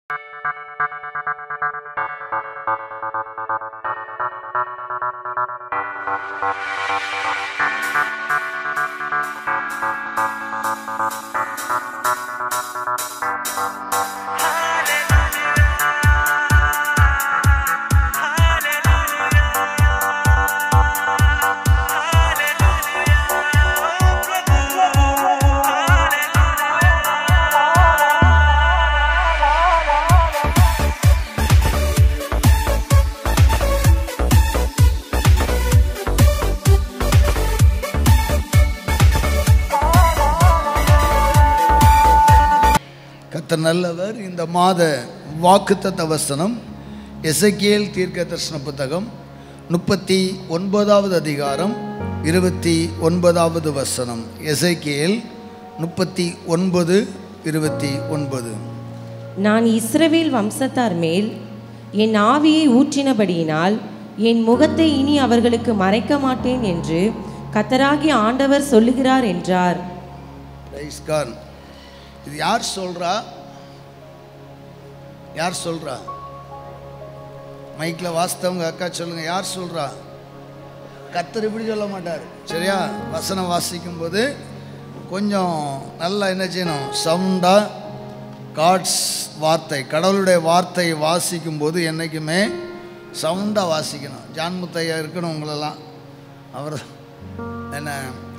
கர்த்தர் நல்லவர் இந்த மாத வாக்குத்தத்த வசனம் எசேக்கியேல் தீர்க்க தரிசன புத்தகம் முப்பத்தி ஒன்பதாவது அதிகாரம் இருபத்தி ஒன்பதாவது வசனம் எசேக்கியேல் முப்பத்தி ஒன்பது இருபத்தி ஒன்பது நான் இஸ்ரவேல் வம்சத்தார் மேல் என் ஆவியை ஊற்றினபடியினால் என் முகத்தை இனி அவர்களுக்கு மறைக்க மாட்டேன் என்று கத்தராகி ஆண்டவர் சொல்லுகிறார் என்றார் Praise God. இது யார் சொல்றா யார் சொல்றா மைக்கில் வாஸ்தவங்க அக்கா சொல்லுங்க யார் சொல்றா கத்தர் இப்படி சொல்ல மாட்டார் சரியா வசனம் வாசிக்கும் போது கொஞ்சம் நல்லா என்ன செய்யணும் சவுண்டாக காட்ஸ் வார்த்தை கடவுளுடைய வார்த்தையை வாசிக்கும் போது என்றைக்குமே சவுண்டாக வாசிக்கணும் ஜான்முத்தையா இருக்கணும் உங்களெல்லாம் அவர் என்ன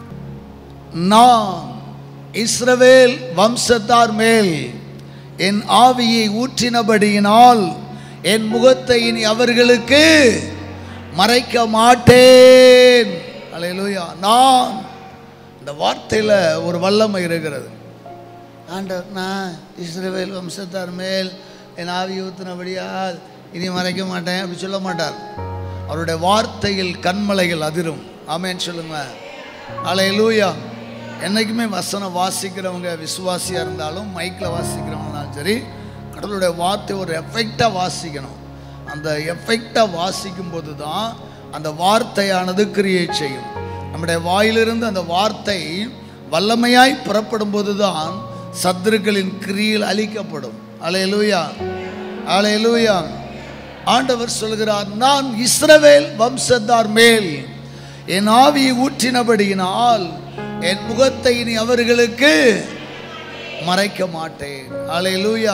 நான் இஸ்ரவேல் வம்சத்தார் மேல் என் ஆவியை ஊற்றினபடியினால் என் முகத்தை இனி அவர்களுக்கு மறைக்க மாட்டேன் அல்லேலூயா நான் இந்த வார்த்தையில் ஒரு வல்லமை இருக்கிறது ஆண்டவர் நான் இஸ்ரவேல் வம்சத்தார் மேல் என் ஆவி ஊற்றினபடியால் இனி மறைக்க மாட்டேன் அப்படி சொல்ல மாட்டார் அவருடைய வார்த்தையில் கண்மலைகள் அதிரும் ஆமேன்னு சொல்லுங்க அலையலூயா என்னைக்குமே வசனம் வாசிக்கிறவங்க விசுவாசியாக இருந்தாலும் மைக்கில் வாசிக்கிறவங்கனாலும் சரி கடவுளுடைய வார்த்தை ஒரு எஃபெக்டாக வாசிக்கணும் அந்த எஃபெக்டாக வாசிக்கும் போது தான் அந்த வார்த்தையானது கிரியேட் செய்யும் நம்முடைய வாயிலிருந்து அந்த வார்த்தை வல்லமையாய் புறப்படும் போது தான் சத்துருக்களின் கிரியில் அழிக்கப்படும் அலையலூயா அலையலூயா ஆண்டவர் சொல்கிறார் நான் இஸ்ரவேல் வம்சத்தார் மேல் என் ஆவியை ஊற்றினபடியினால் என் முகத்தை இனி அவர்களுக்கு மறைக்க மாட்டேன் அலையலூயா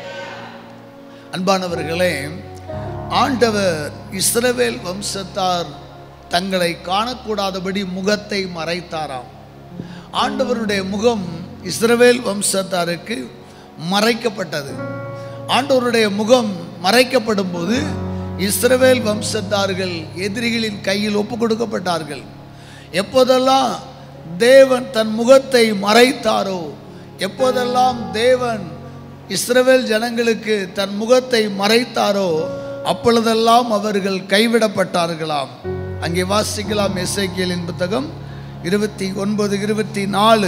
அன்பானவர்களே ஆண்டவர் இஸ்ரவேல் வம்சத்தார் தங்களை காணக்கூடாதபடி முகத்தை மறைத்தாராம் ஆண்டவருடைய முகம் இஸ்ரவேல் வம்சத்தாருக்கு மறைக்கப்பட்டது ஆண்டவருடைய முகம் மறைக்கப்படும் போது இஸ்ரவேல் வம்சத்தார்கள் எதிரிகளின் கையில் ஒப்பு கொடுக்கப்பட்டார்கள் எப்போதெல்லாம் தேவன் தன் முகத்தை மறைத்தாரோ எப்போதெல்லாம் தேவன் இஸ்ரவேல் ஜனங்களுக்கு தன் முகத்தை மறைத்தாரோ அப்பொழுதெல்லாம் அவர்கள் கைவிடப்பட்டார்களாம் அங்கே வாசிக்கலாம் எஸ்ஐக்கியலின் புத்தகம் இருபத்தி ஒன்பது இருபத்தி நாலு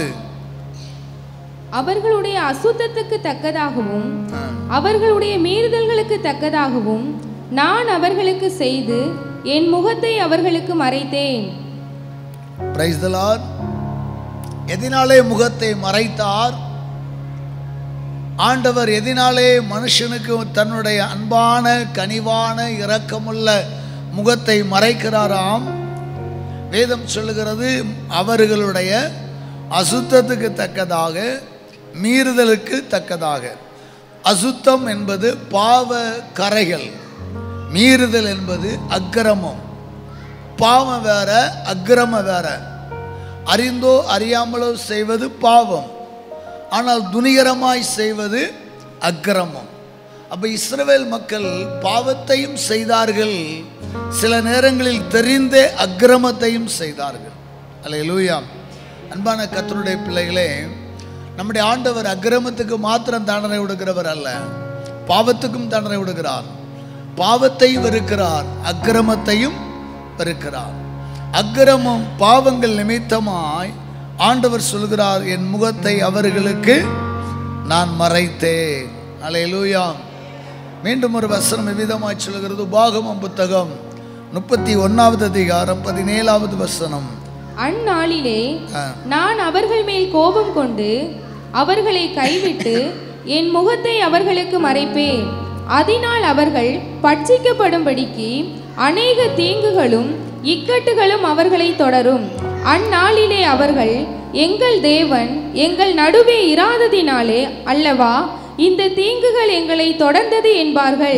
அவர்களுடைய அசுத்தத்துக்கு தக்கதாகவும் அவர்களுடைய மீறுதல்களுக்கு தக்கதாகவும் நான் அவர்களுக்கு செய்து என் முகத்தை அவர்களுக்கு மறைத்தேன் பிரைஸ் த லார்ட் எதினாலே முகத்தை மறைத்தார் ஆண்டவர் எதினாலே மனுஷனுக்கு தன்னுடைய அன்பான கனிவான இரக்கமுள்ள முகத்தை மறைக்கிறாராம் வேதம் சொல்லுகிறது அவர்களுடைய அசுத்தத்துக்கு தக்கதாக மீறுதலுக்கு தக்கதாக அசுத்தம் என்பது பாவ கரைகள் மீறுதல் என்பது அக்கிரமம் பாவம் வேற அக்கிரம வேற அறிந்தோ அறியாமலோ செய்வது பாவம் ஆனால் துணிகரமாய் செய்வது அக்கிரமம் அப்ப இஸ்ரவேல் மக்கள் பாவத்தையும் செய்தார்கள் சில நேரங்களில் தெரிந்தே அக்கிரமத்தையும் செய்தார்கள் அல்ல அன்பான கத்தருடைய பிள்ளைகளே நம்முடைய ஆண்டவர் அக்கிரமத்துக்கு மாத்திரம் தண்டனை கொடுக்கிறவர் அல்ல பாவத்துக்கும் தண்டனை கொடுக்கிறார் பாவத்தையும் வெறுக்கிறார் அக்கிரமத்தையும் வெறுக்கிறார் அக்கிரமம் பாவங்கள் நிமித்தமாய் ஆண்டவர் சொல்கிறார் என் முகத்தை அவர்களுக்கு நான் மறைத்தேன் அலையலூயா மீண்டும் ஒரு வசனம் எவ்விதமாய் சொல்கிறது உபாகமம் புத்தகம் முப்பத்தி ஒன்னாவது அதிகாரம் பதினேழாவது வசனம் அந்நாளிலே ஆ. நான் அவர்கள் மேல் கோபம் கொண்டு அவர்களை கைவிட்டு என் முகத்தை அவர்களுக்கு மறைப்பேன் அதனால் அவர்கள் பட்சிக்கப்படும்படிக்கு அநேக தீங்குகளும் இக்கட்டுகளும் அவர்களை தொடரும் அந்நாளிலே அவர்கள் எங்கள் தேவன் எங்கள் நடுவே இராததினாலே அல்லவா இந்த தீங்குகள் எங்களை தொடர்ந்தது என்பார்கள்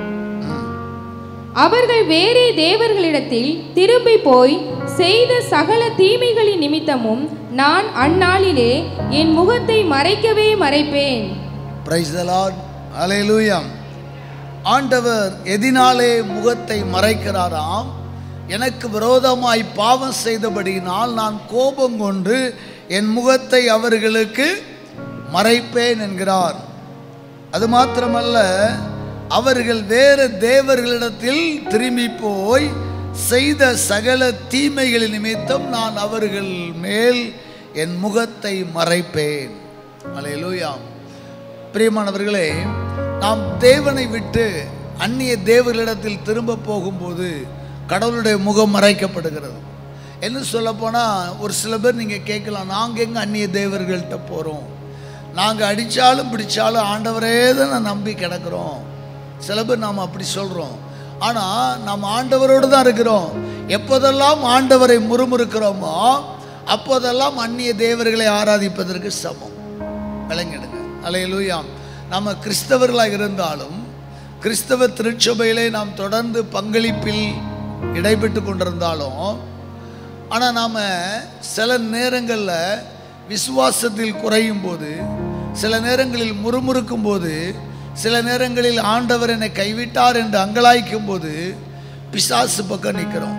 அவர்கள் வேறே தேவர்களிடத்தில் திரும்பி போய் செய்த சகல தீமைகளின் நிமித்தமும் நான் அந்நாளிலே என் முகத்தை மறைக்கவே மறைப்பேன் பிரைஸ் த லார்ட் ஹalleluya ஆண்டவர் எதினாலே முகத்தை மறைக்கிறாராம் எனக்கு விரோதமாய் பாவம் செய்தபடியினால் நான் கோபம் கொண்டு என் முகத்தை அவர்களுக்கு மறைப்பேன் என்கிறார் அது மாத்திரமல்ல அவர்கள் வேறு தேவர்களிடத்தில் திரும்பி போய் செய்த சகல தீமைகளின் நிமித்தம் நான் அவர்கள் மேல் என் முகத்தை மறைப்பேன் அல்லேலூயா பிரியமானவர்களே நாம் தேவனை விட்டு அந்நிய தேவர்களிடத்தில் திரும்ப போகும்போது கடவுளுடைய முகம் மறைக்கப்படுகிறது என்ன சொல்லப்போனால் ஒரு சில பேர் நீங்கள் கேட்கலாம் நாங்கள் எங்கே அந்நிய தேவர்கள்ட்ட போகிறோம் நாங்கள் அடித்தாலும் பிடிச்சாலும் ஆண்டவரே தான் நான் நம்பி கிடக்கிறோம் சில பேர் நாம் அப்படி சொல்கிறோம் ஆனால் நாம் ஆண்டவரோடு தான் இருக்கிறோம் எப்போதெல்லாம் ஆண்டவரை முறுமுறுக்கிறோமோ அப்போதெல்லாம் அந்நிய தேவர்களை ஆராதிப்பதற்கு சமம் விளங்கிடுங்க அலையலூயா நம்ம கிறிஸ்தவர்களாக இருந்தாலும் கிறிஸ்தவ திருச்சபையிலே நாம் தொடர்ந்து பங்களிப்பில் இடைபெற்று கொண்டிருந்தாலும் ஆனால் நாம் சில நேரங்களில் விசுவாசத்தில் குறையும் போது சில நேரங்களில் முறுமுறுக்கும் போது சில நேரங்களில் ஆண்டவர் என்னை கைவிட்டார் என்று அங்கலாய்க்கும் போது பிசாசு பக்கம் நிற்கிறோம்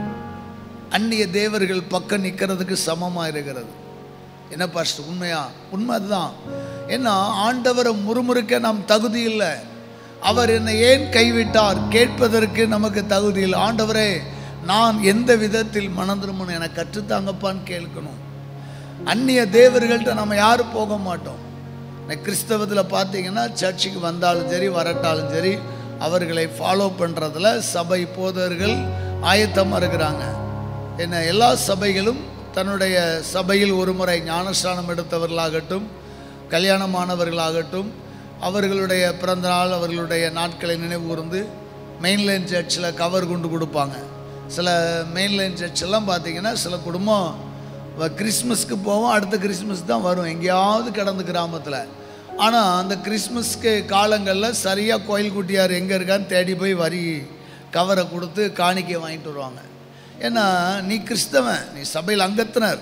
அந்நிய தேவர்கள் பக்கம் நிற்கிறதுக்கு சமமாக இருக்கிறது என்ன பாஸ்டர் உண்மையா உண்மை அதுதான் ஏன்னா ஆண்டவரை முறுமுறுக்க நாம் தகுதி இல்லை அவர் என்னை ஏன் கைவிட்டார் கேட்பதற்கு நமக்கு தகுதி இல்லை ஆண்டவரே நான் எந்த விதத்தில் மனந்திருமணும் எனக்கு கற்றுத்தாங்கப்பான்னு கேட்கணும் அந்நிய தேவர்கள்ட்ட நம்ம யாரும் போக மாட்டோம் இன்னைக்கு கிறிஸ்தவத்தில் பார்த்தீங்கன்னா சர்ச்சுக்கு வந்தாலும் சரி வரட்டாலும் சரி அவர்களை ஃபாலோ பண்ணுறதுல சபை போதர்கள் ஆயத்தமாக இருக்கிறாங்க என்ன எல்லா சபைகளும் தன்னுடைய சபையில் ஒரு முறை ஞானஸ்தானம் எடுத்தவர்களாகட்டும் கல்யாணமானவர்களாகட்டும் அவர்களுடைய பிறந்தநாள் அவர்களுடைய நாட்களை நினைவு கூர்ந்து மெயின்லைன் சர்ச்சில் கவர் கொண்டு கொடுப்பாங்க சில மெயின்லைன் சர்ச்செல்லாம் பார்த்தீங்கன்னா சில குடும்பம் வ- கிறிஸ்மஸ்க்கு போவோம் அடுத்த கிறிஸ்மஸ் தான் வரும் எங்கேயாவது கிடந்து கிராமத்தில் ஆனால் அந்த கிறிஸ்மஸ்க்கு காலங்களில் சரியாக கோயில் குட்டியார் எங்கே இருக்கான்னு தேடி போய் வரி கவரை கொடுத்து காணிக்கை வாங்கிட்டு வருவாங்க ஏன்னா நீ கிறிஸ்தவன் நீ சபையில் அங்கத்தினர்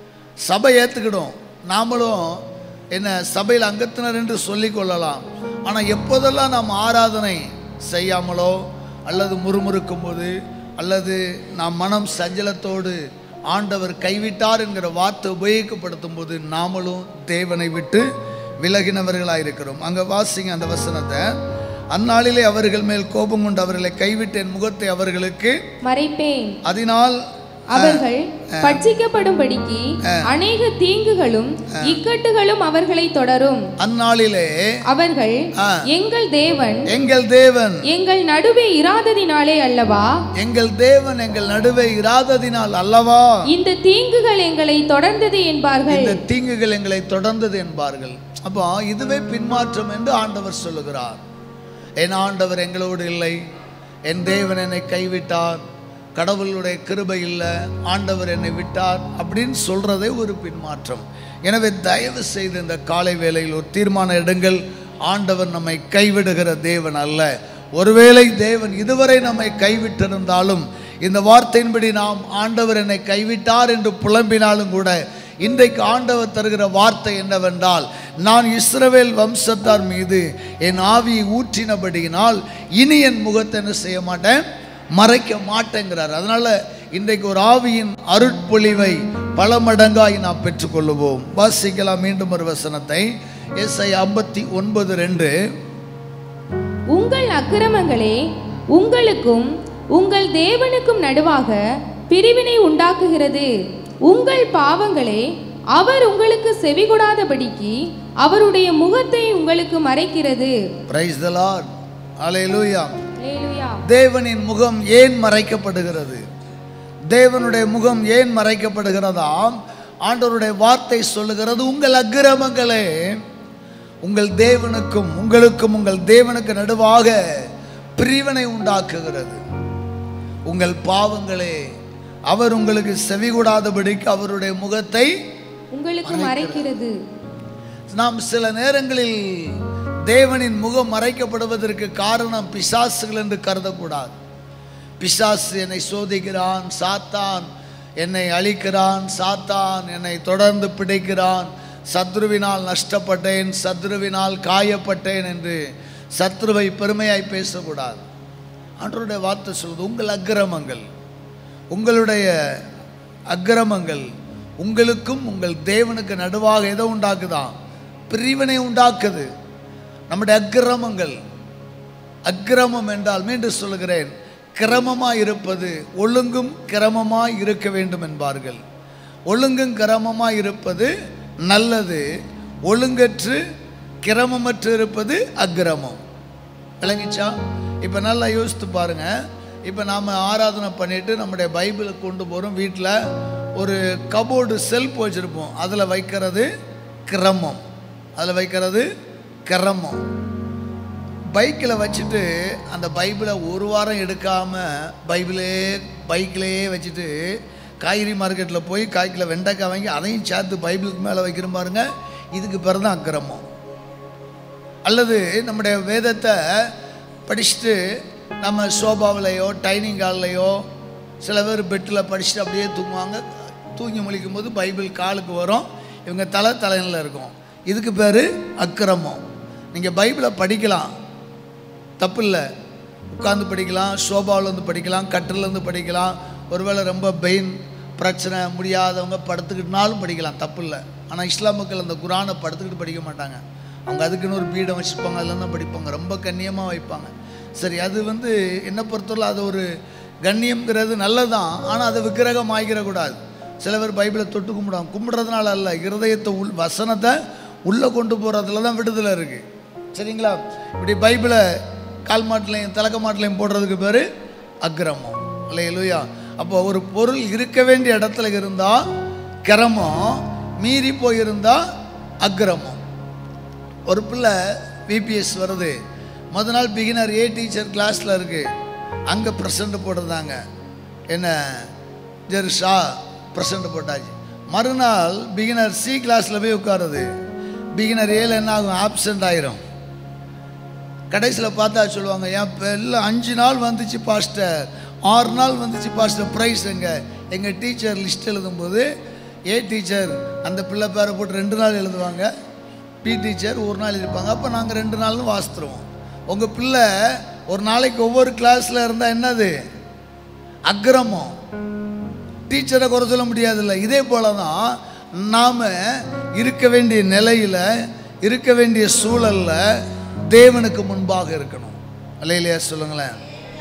சபை ஏற்றுக்கிடும் நாமளும் என்ன சபையில் அங்கத்தினர் என்று சொல்லிக் கொள்ளலாம் ஆனால் எப்போதெல்லாம் நாம் ஆராதனை செய்யாமலோ அல்லது முறுமுறுக்கும் போது அல்லது நாம் மனம் சஞ்சலத்தோடு ஆண்டவர் கைவிட்டார் என்கிற வார்த்தை உபயோகப்படுத்தும் போது நாமளும் தேவனை விட்டு விலகினவர்களாக இருக்கிறோம் அங்கே வாசிங்க அந்த வசனத்தை அந்நாளிலே அவர்கள் மேல் கோபம் கொண்டு அவர்களை கைவிட்டு என் முகத்தை அவர்களுக்கு மறைப்பேன் அதனால் அவர்கள் பட்சிக்கப்படும்படிக்கு அநேக தீங்குகளும் இக்கட்டுகளும் அவர்களை தொடரும் அந்நாளிலே அவர்கள் ஆ. எங்கள் தேவன் எங்கள் தேவன் எங்கள் நடுவே இராததினாலே அல்லவா எங்கள் தேவன் எங்கள் நடுவே இராததினால் அல்லவா இந்த தீங்குகள் எங்களை தொடர்ந்தது என்பார்கள் இந்த தீங்குகள் எங்களை தொடர்ந்தது என்பார்கள் அப்போ இதுவே பின்மாற்றம் என்று ஆண்டவர் சொல்லுகிறார் என் ஆண்டவர் எங்களோடு இல்லை என் தேவன் என்னை கைவிட்டார் கடவுளுடைய கிருபை இல்லை ஆண்டவர் என்னை விட்டார் அப்படின்னு சொல்றதே ஒரு பின்மாற்றம் எனவே தயவு செய்து இந்த காலை வேளையில் ஒரு தீர்மானம் எடுங்கள் ஆண்டவர் நம்மை கைவிடுகிற தேவன் அல்ல ஒருவேளை தேவன் இதுவரை நம்மை கைவிட்டிருந்தாலும் இந்த வார்த்தையின்படி நாம் ஆண்டவர் என்னை கைவிட்டார் என்று புலம்பினாலும் கூட இன்றைக்கு ஆண்டவர் தருகிற வார்த்தை என்னவென்றால் நான் இஸ்ரவேல் வம்சத்தார் மீது என் ஆவியை ஊற்றினபடியினால் இனி என் முகத்தை என்ன செய்ய மாட்டேன் மறைக்க மாட்டேங்கிறார் அதனால இன்றைக்கு ஒரு ஆவியின் அருட்பொழிவை பல மடங்காய் நாம் பெற்றுக்கொள்ளுவோம் வாசிக்கலாம் மீண்டும் ஒரு வசனத்தை எஸ்ஐ ஐம்பத்தி ஒன்பது ரெண்டு உங்கள் அக்கிரமங்களே உங்களுக்கும் உங்கள் தேவனுக்கும் நடுவாக பிரிவினை உண்டாக்குகிறது உங்கள் பாவங்களே அவர் உங்களுக்கு செவிகொடாதபடிக்கு அவருடைய முகத்தை உங்களுக்கு மறைக்கிறது பிரைஸ் த லார்ட் அலையலூயா அல்லேலூயா. தேவனின் முகம் ஏன் மறைக்கப்படுகிறது தேவனுடைய முகம் ஏன் மறைக்கப்படுகிறதாம் ஆண்டவருடைய வார்த்தை சொல்லுகிறது உங்கள் அக்கிரமங்களே உங்கள் தேவனுக்கும் உங்களுக்கும் உங்கள் தேவனுக்கு நடுவாக பிரிவினை உண்டாக்குகிறது உங்கள் பாவங்களே அவர் உங்களுக்கு செவிகூடாதபடிக்கு அவருடைய முகத்தை உங்களுக்கு மறைக்கிறது நாம் சில நேரங்களில் தேவனின் முகம் மறைக்கப்படுவதற்கு காரணம் பிசாசுகள் என்று கருதக்கூடாது பிசாசு என்னை சோதிக்கிறான் சாத்தான் என்னை அழிக்கிறான் சாத்தான் என்னை தொடர்ந்து பிடிக்கிறான் சத்ருவினால் நஷ்டப்பட்டேன் சத்ருவினால் காயப்பட்டேன் என்று சத்ருவை பெருமையாய் பேசக்கூடாது ஆண்டவருடைய வார்த்தை சொல்வது உங்கள் அக்கிரமங்கள் உங்களுடைய அக்கிரமங்கள் உங்களுக்கும் உங்கள் தேவனுக்கு நடுவாக எதை உண்டாக்குதான் பிரிவினை உண்டாக்குது நம்முடைய அக்கிரமங்கள் அக்கிரமம் என்றால் மீண்டும் சொல்கிறேன் கிரமமாய் இருப்பது ஒழுங்கும் கிரமமாய் இருக்க வேண்டும் என்பார்கள் ஒழுங்கும் கிரமமாய் இருப்பது நல்லது ஒழுங்கற்று கிரமமற்று இருப்பது அக்கிரமம் விளங்கிச்சா இப்போ நல்லா யோசித்து பாருங்க இப்போ நாம் ஆராதனை பண்ணிட்டு நம்முடைய பைபிளை கொண்டு போகிறோம் வீட்டில் ஒரு கபோர்டு செல்ஃப் வச்சுருப்போம் அதில் வைக்கிறது கிரமம் அதில் வைக்கிறது கிரமம் பைக்கில் வச்சுட்டு அந்த பைபிளை ஒரு வாரம் எடுக்காமல் பைபிளே பைக்கிலே வச்சுட்டு காய்கறி மார்க்கெட்டில் போய் காய்க்கில் வெண்டைக்காய் வாங்கி அதையும் சேர்த்து பைபிளுக்கு மேலே வைக்கிற பாருங்க இதுக்கு பிறகு தான் அக்கிரமம் அல்லது நம்முடைய வேதத்தை படிச்சுட்டு நம்ம சோபாவிலையோ டைனிங் ஹால்லையோ சில பேர் பெட்டில் படிச்சுட்டு அப்படியே தூங்குவாங்க தூங்கி முழிக்கும் போது பைபிள் காலுக்கு வரும் இவங்க தலை தலையில் இருக்கும் இதுக்கு பேர் அக்கிரமம் நீங்கள் பைபிளை படிக்கலாம் தப்பு இல்லை உட்காந்து படிக்கலாம் சோபாவில் இருந்து படிக்கலாம் கட்டிலேருந்து படிக்கலாம் ஒருவேளை ரொம்ப பெயின் பிரச்சனை முடியாதவங்க படுத்துக்கிட்டுனாலும் படிக்கலாம் தப்பு இல்லை ஆனால் இஸ்லாம் மக்கள் அந்த குரானை படுத்துக்கிட்டு படிக்க மாட்டாங்க அவங்க அதுக்குன்னு ஒரு பீடம் வச்சுருப்பாங்க அதில் தான் படிப்பாங்க ரொம்ப கண்ணியமாக வைப்பாங்க சரி அது வந்து என்னை பொறுத்தவரை அது ஒரு கண்ணியம்ங்கிறது நல்லதான் ஆனால் அதை விக்கிரகம் ஆகிக்கிறக்கூடாது சில பேர் பைபிளை தொட்டு கும்பிடுவாங்க கும்பிடுறதுனால அல்ல இருதயத்தை உள் வசனத்தை உள்ளே கொண்டு போகிறதுல தான் விடுதலை இருக்குது சரிங்களா இப்படி பைபிளை கால் மாட்டிலையும் தலக்க மாட்டிலையும் போடுறதுக்கு பேர் அக்கிரமம் இல்லையா அப்போ ஒரு பொருள் இருக்க வேண்டிய இடத்துல இருந்தால் கிரமம் மீறி போயிருந்தா அக்கிரமம் ஒரு பிள்ளை பிபிஎஸ் வருது முத நாள் பிகினர் ஏ டீச்சர் கிளாஸில் இருக்குது அங்கே ப்ரெசண்ட் போட்டிருந்தாங்க என்ன ஜெருஷா ப்ரெசண்ட் போட்டாச்சு மறுநாள் பிகினர் சி கிளாஸில் போய் உட்காருது பிகினர் ஏல என்ன ஆகும் ஆப்சண்ட் ஆயிரும் கடைசியில் பார்த்தா சொல்லுவாங்க என் எல்லாம் அஞ்சு நாள் வந்துச்சு பாஸ்டர் ஆறு நாள் வந்துச்சு பாஸ்டர் ப்ரைஸ் எங்க எங்கள் டீச்சர் லிஸ்ட் எழுதும்போது ஏ டீச்சர் அந்த பிள்ளை பேரை போட்டு ரெண்டு நாள் எழுதுவாங்க பி டீச்சர் ஒரு நாள் இருப்பாங்க அப்போ நாங்கள் ரெண்டு நாள்னு வாசித்துருவோம் உங்கள் பிள்ளை ஒரு நாளைக்கு ஒவ்வொரு கிளாஸில் இருந்தால் என்னது அக்கிரமம் டீச்சரை குறை சொல்ல முடியாதுல்ல இதே போல தான் நாம் இருக்க வேண்டிய நிலையில் இருக்க வேண்டிய சூழலில் தேவனுக்கு முன்பாக இருக்கணும் இல்லையா சொல்லுங்களேன்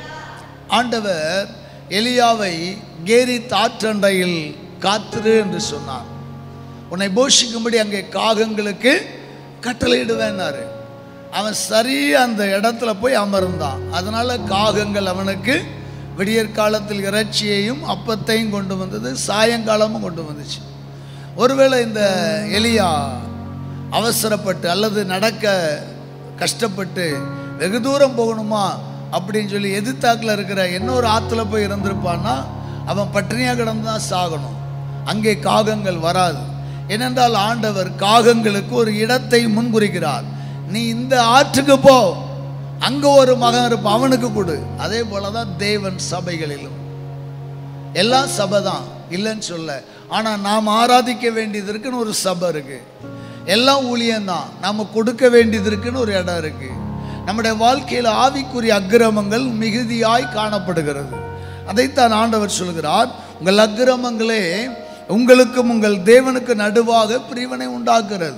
ஆண்டவர் எலியாவை கேரி தாற்றண்டையில் காத்திரு என்று சொன்னார் உன்னை போஷிக்கும்படி அங்கே காகங்களுக்கு கட்டளையிடுவேன்னாரு அவன் சரி அந்த இடத்துல போய் அமர்ந்தான் அதனால காகங்கள் அவனுக்கு விடியற் காலத்தில் இறைச்சியையும் அப்பத்தையும் கொண்டு வந்தது சாயங்காலமும் கொண்டு வந்துச்சு ஒருவேளை இந்த எலியா அவசரப்பட்டு அல்லது நடக்க கஷ்டப்பட்டு வெகு தூரம் போகணுமா அப்படின்னு சொல்லி எதிர்த்தாக்கில் இருக்கிற இன்னொரு ஆற்றுல போய் இருந்திருப்பான்னா அவன் பட்டினியாக கிடந்து தான் சாகணும் அங்கே காகங்கள் வராது ஏனென்றால் ஆண்டவர் காகங்களுக்கு ஒரு இடத்தை முன்குறிக்கிறார் நீ இந்த ஆற்றுக்கு போ அங்கே ஒரு மகன் இருப்பான் அவனுக்கு கொடு அதே போல தான் தேவன் சபைகளிலும் எல்லாம் சபை தான் இல்லைன்னு சொல்ல ஆனால் நாம் ஆராதிக்க வேண்டியது இருக்குன்னு ஒரு சபை இருக்கு எல்லாம் ஊழியம்தான் நாம் கொடுக்க வேண்டியது இருக்குன்னு ஒரு இடம் இருக்கு நம்முடைய வாழ்க்கையில் ஆவிக்குரிய அக்கிரமங்கள் மிகுதியாய் காணப்படுகிறது அதைத்தான் ஆண்டவர் சொல்கிறார் உங்கள் அக்கிரமங்களே உங்களுக்கும் உங்கள் தேவனுக்கு நடுவாக பிரிவினை உண்டாக்குறது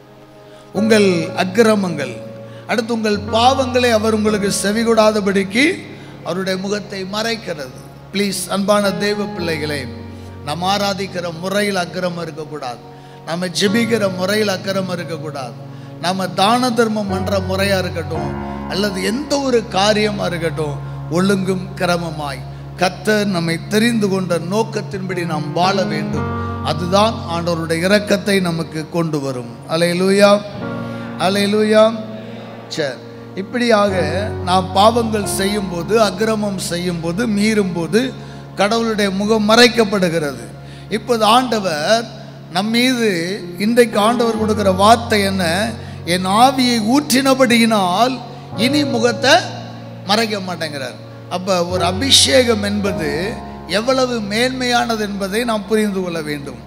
உங்கள் அக்கிரமங்கள் அடுத்து உங்கள் பாவங்களை அவர் உங்களுக்கு செவிகொடாதபடிக்கு அவருடைய முகத்தை மறைக்கிறது ப்ளீஸ் அன்பான தெய்வ பிள்ளைகளே நாம் ஆராதிக்கிற முறையில் அக்கிரமம் இருக்கக்கூடாது நம்ம ஜெபிக்கிற முறையில் அக்கிரமம் இருக்கக்கூடாது நம்ம தான தர்மம் பண்ணுற முறையாக இருக்கட்டும் அல்லது எந்த ஒரு காரியமாக இருக்கட்டும் ஒழுங்கும் கிரமமாய் கத்தர் நம்மை தெரிந்து கொண்ட நோக்கத்தின்படி நாம் வாழ வேண்டும் அதுதான் ஆண்டவருடைய இரக்கத்தை நமக்கு கொண்டு வரும் அலையலூயா அல்லேலூயா சரி இப்படியாக நாம் பாவங்கள் செய்யும்போது அக்கிரமம் செய்யும்போது மீறும்போது கடவுளுடைய முகம் மறைக்கப்படுகிறது இப்போது ஆண்டவர் நம் மீது இன்றைக்கு ஆண்டவர் கொடுக்கிற வார்த்தை என்ன என் ஆவியை ஊற்றினபடியினால் இனி முகத்தை மறைக்க மாட்டேங்கிறார் அப்போ ஒரு அபிஷேகம் என்பது எவ்வளவு மேன்மையானது என்பதை நாம் புரிந்து கொள்ள வேண்டும்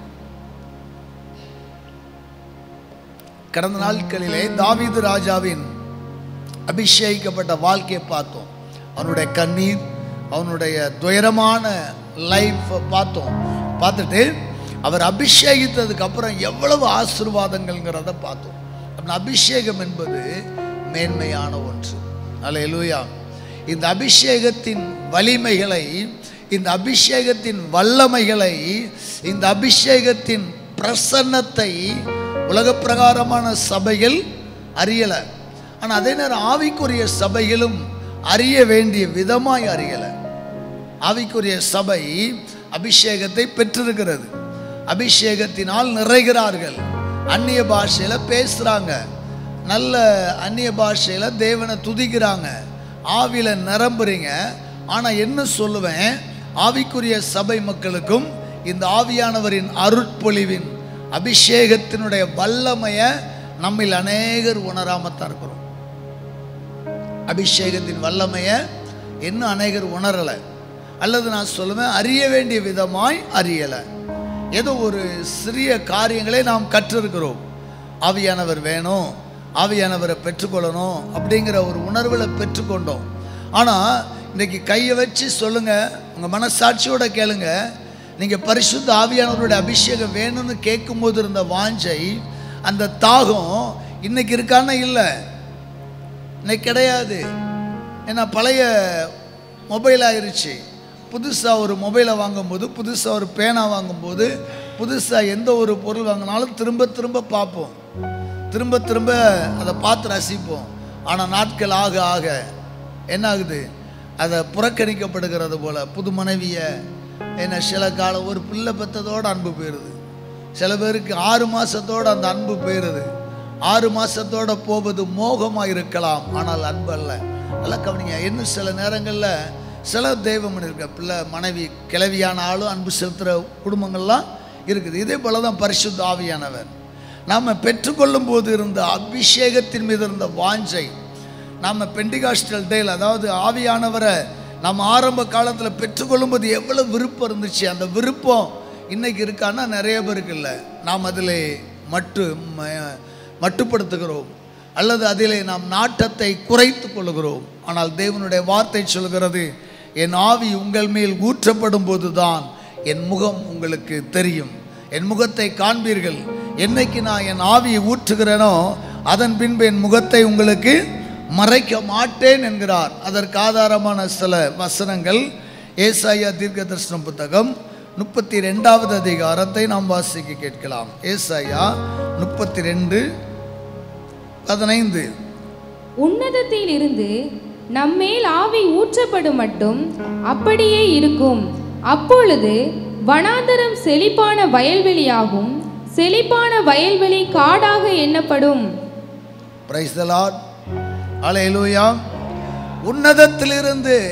கடந்த நாட்களிலே தாவீது ராஜாவின் அபிஷேகிக்கப்பட்ட வாழ்க்கையை பார்த்தோம் அவனுடைய கண்ணீர் அவனுடைய துயரமான லைஃப் பார்த்தோம் பார்த்துட்டு அவர் அபிஷேகித்ததுக்கு அப்புறம் எவ்வளவு ஆசீர்வாதங்கள்ங்கிறத பார்த்தோம் அந்த அபிஷேகம் என்பது மேன்மையான ஒன்று அல்லேலூயா இந்த அபிஷேகத்தின் வலிமைகளை இந்த அபிஷேகத்தின் வல்லமைகளை இந்த அபிஷேகத்தின் பிரசன்னத்தை உலக பிரகாரமான சபைகள் அறியலை ஆனால் அதே நேரம் ஆவிக்குரிய சபைகளும் அறிய வேண்டிய விதமாய் அறியலை ஆவிக்குரிய சபை அபிஷேகத்தை பெற்றிருக்கிறது அபிஷேகத்தினால் நிறைகிறார்கள் அந்நிய பாஷையில பேசுறாங்க நல்ல அந்நிய பாஷையில தேவனை துதிக்கிறாங்க ஆவில நிரம்புறீங்க ஆனா என்ன சொல்லுவேன் ஆவிக்குரிய சபை மக்களுக்கும் இந்த ஆவியானவரின் அருட்பொழிவின் அபிஷேகத்தினுடைய வல்லமைய நம்மில் அநேகர் உணராமத்தான் இருக்கிறோம் அபிஷேகத்தின் வல்லமைய இன்னும் அநேகர் உணரலை அல்லது நான் சொல்லுவேன் அறிய வேண்டிய விதமாய் அறியலை ஏதோ ஒரு சிறிய காரியங்களை நாம் கற்றிருக்கிறோம் ஆவியானவர் வேணும் ஆவியானவரை பெற்றுக்கொள்ளணும் அப்படிங்கிற ஒரு உணர்வில் பெற்றுக்கொண்டோம் ஆனால் இன்னைக்கு கையை வச்சு சொல்லுங்க உங்கள் மனசாட்சியோட கேளுங்க நீங்கள் பரிசுத்த ஆவியானவருடைய அபிஷேகம் வேணும்னு கேட்கும்போது இருந்த வாஞ்சை அந்த தாகம் இன்னைக்கு இருக்கான்னு இல்லை இன்னைக்கு கிடையாது ஏன்னா பழைய மொபைல் ஆயிருச்சு புதுசாக ஒரு மொபைலை வாங்கும்போது புதுசாக ஒரு பேனா வாங்கும்போது புதுசாக எந்த ஒரு பொருள் வாங்கினாலும் திரும்ப திரும்ப பார்ப்போம் திரும்ப திரும்ப அதை பார்த்து ரசிப்போம் ஆனால் நாட்கள் ஆக ஆக என்ன ஆகுது அதை புறக்கணிக்கப்படுகிறது போல புது மனைவியை என்ன சில காலம் ஒரு பிள்ளை பெற்றதோட அன்பு போயிடுது சில பேருக்கு ஆறு மாசத்தோட அந்த அன்பு போயிடுது ஆறு மாசத்தோட போவது மோகமாக இருக்கலாம் ஆனால் அன்பு அல்ல நல்லா கவனிங்க இன்னும் சில நேரங்களில் சில தெய்வம் இருக்க பிள்ளை மனைவி கிளவியான ஆளும் அன்பு செலுத்துகிற குடும்பங்கள்லாம் இருக்குது இதே போல தான் பரிசுத்த ஆவியானவர் நாம் பெற்றுக்கொள்ளும் போது இருந்த அபிஷேகத்தின் மீது இருந்த வாஞ்சை நாம் பெண்டிகாஸ்டல் டேல் அதாவது ஆவியானவரை நம்ம ஆரம்ப காலத்தில் பெற்றுக்கொள்ளும்போது எவ்வளோ விருப்பம் இருந்துச்சு அந்த விருப்பம் இன்னைக்கு இருக்கான்னா நிறைய பேருக்கு இல்லை நாம் அதில் மட்டு ம- மட்டுப்படுத்துகிறோம் அல்லது அதிலே நாம் நாட்டத்தை குறைத்து கொள்கிறோம் ஆனால் தேவனுடைய வார்த்தை சொல்கிறது என் ஆவி உங்கள் மேல் ஊற்றப்படும் போதுதான் என் முகம் உங்களுக்கு தெரியும் என் முகத்தை காண்பீர்கள் என்னைக்கு நான் என் ஆவியை ஊற்றுகிறேனோ அதன் பின்பு என் முகத்தை உங்களுக்கு மறைக்க மாட்டேன் என்கிறார் அதற்கு ஆதாரமான சில வசனங்கள் ஏசாயா தீர்க்க தரிசனம் புத்தகம் முப்பத்தி ரெண்டாவது அதிகாரத்தை நாம் வாசிக்க கேட்கலாம் ஏசாயா முப்பத்தி ரெண்டு பதினைந்து உன்னதத்தில் இருந்து நம்மேல் ஆவி ஊற்றப்படும் மட்டும் அப்படியே இருக்கும் அப்பொழுது வனாந்தரம் செழிப்பான வயல்வெளியாகும் செழிப்பான வயல்வெளி காடாக எண்ணப்படும் பிரைஸ் த லார்ட் அலையலூயா உன்னதத்திலிருந்து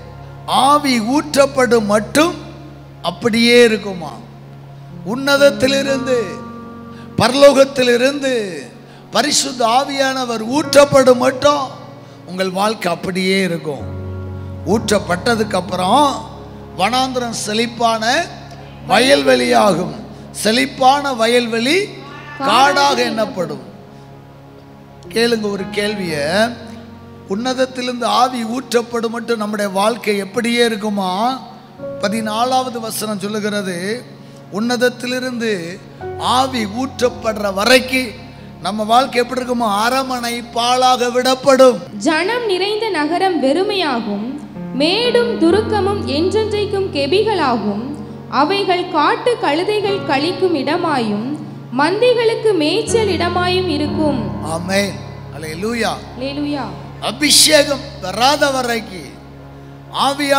ஆவி ஊற்றப்படும் மட்டும் அப்படியே இருக்குமா உன்னதத்திலிருந்து பரலோகத்திலிருந்து பரிசுத்த ஆவியானவர் ஊற்றப்படும் மட்டும் உங்கள் வாழ்க்கை அப்படியே இருக்கும் ஊற்றப்பட்டதுக்கு அப்புறம் வனாந்திரம் செழிப்பான வயல்வெளியாகும் செழிப்பான வயல்வெளி காடாக எண்ணப்படும் கேளுங்க ஒரு கேள்வியை உன்னதத்திலிருந்து ஆவி ஊற்றப்படும் மட்டும் நம்முடைய வாழ்க்கை எப்படியே இருக்குமா பதினாலாவது வசனம் சொல்லுகிறது உன்னதத்திலிருந்து ஆவி ஊற்றப்படுற வரைக்கும் நம்ம வாழ்க்கை எப்படி இருக்குமோ அரமனை பாழாக விடப்படும் ஜனம் நிறைந்த நகரம் வெறுமையாகும் மேடும் துருக்கமும் என்றென்றைக்கும் கெபிகளாகும் அவைகள் காட்டு கழுதைகள் கழிக்கும் இடமாயும் மந்தைகளுக்கு மேய்ச்சல் இடமாயும் இருக்கும் ஆமென் அல்லேலூயா லேலுயா அபிஷேகம் வராத வரைக்கு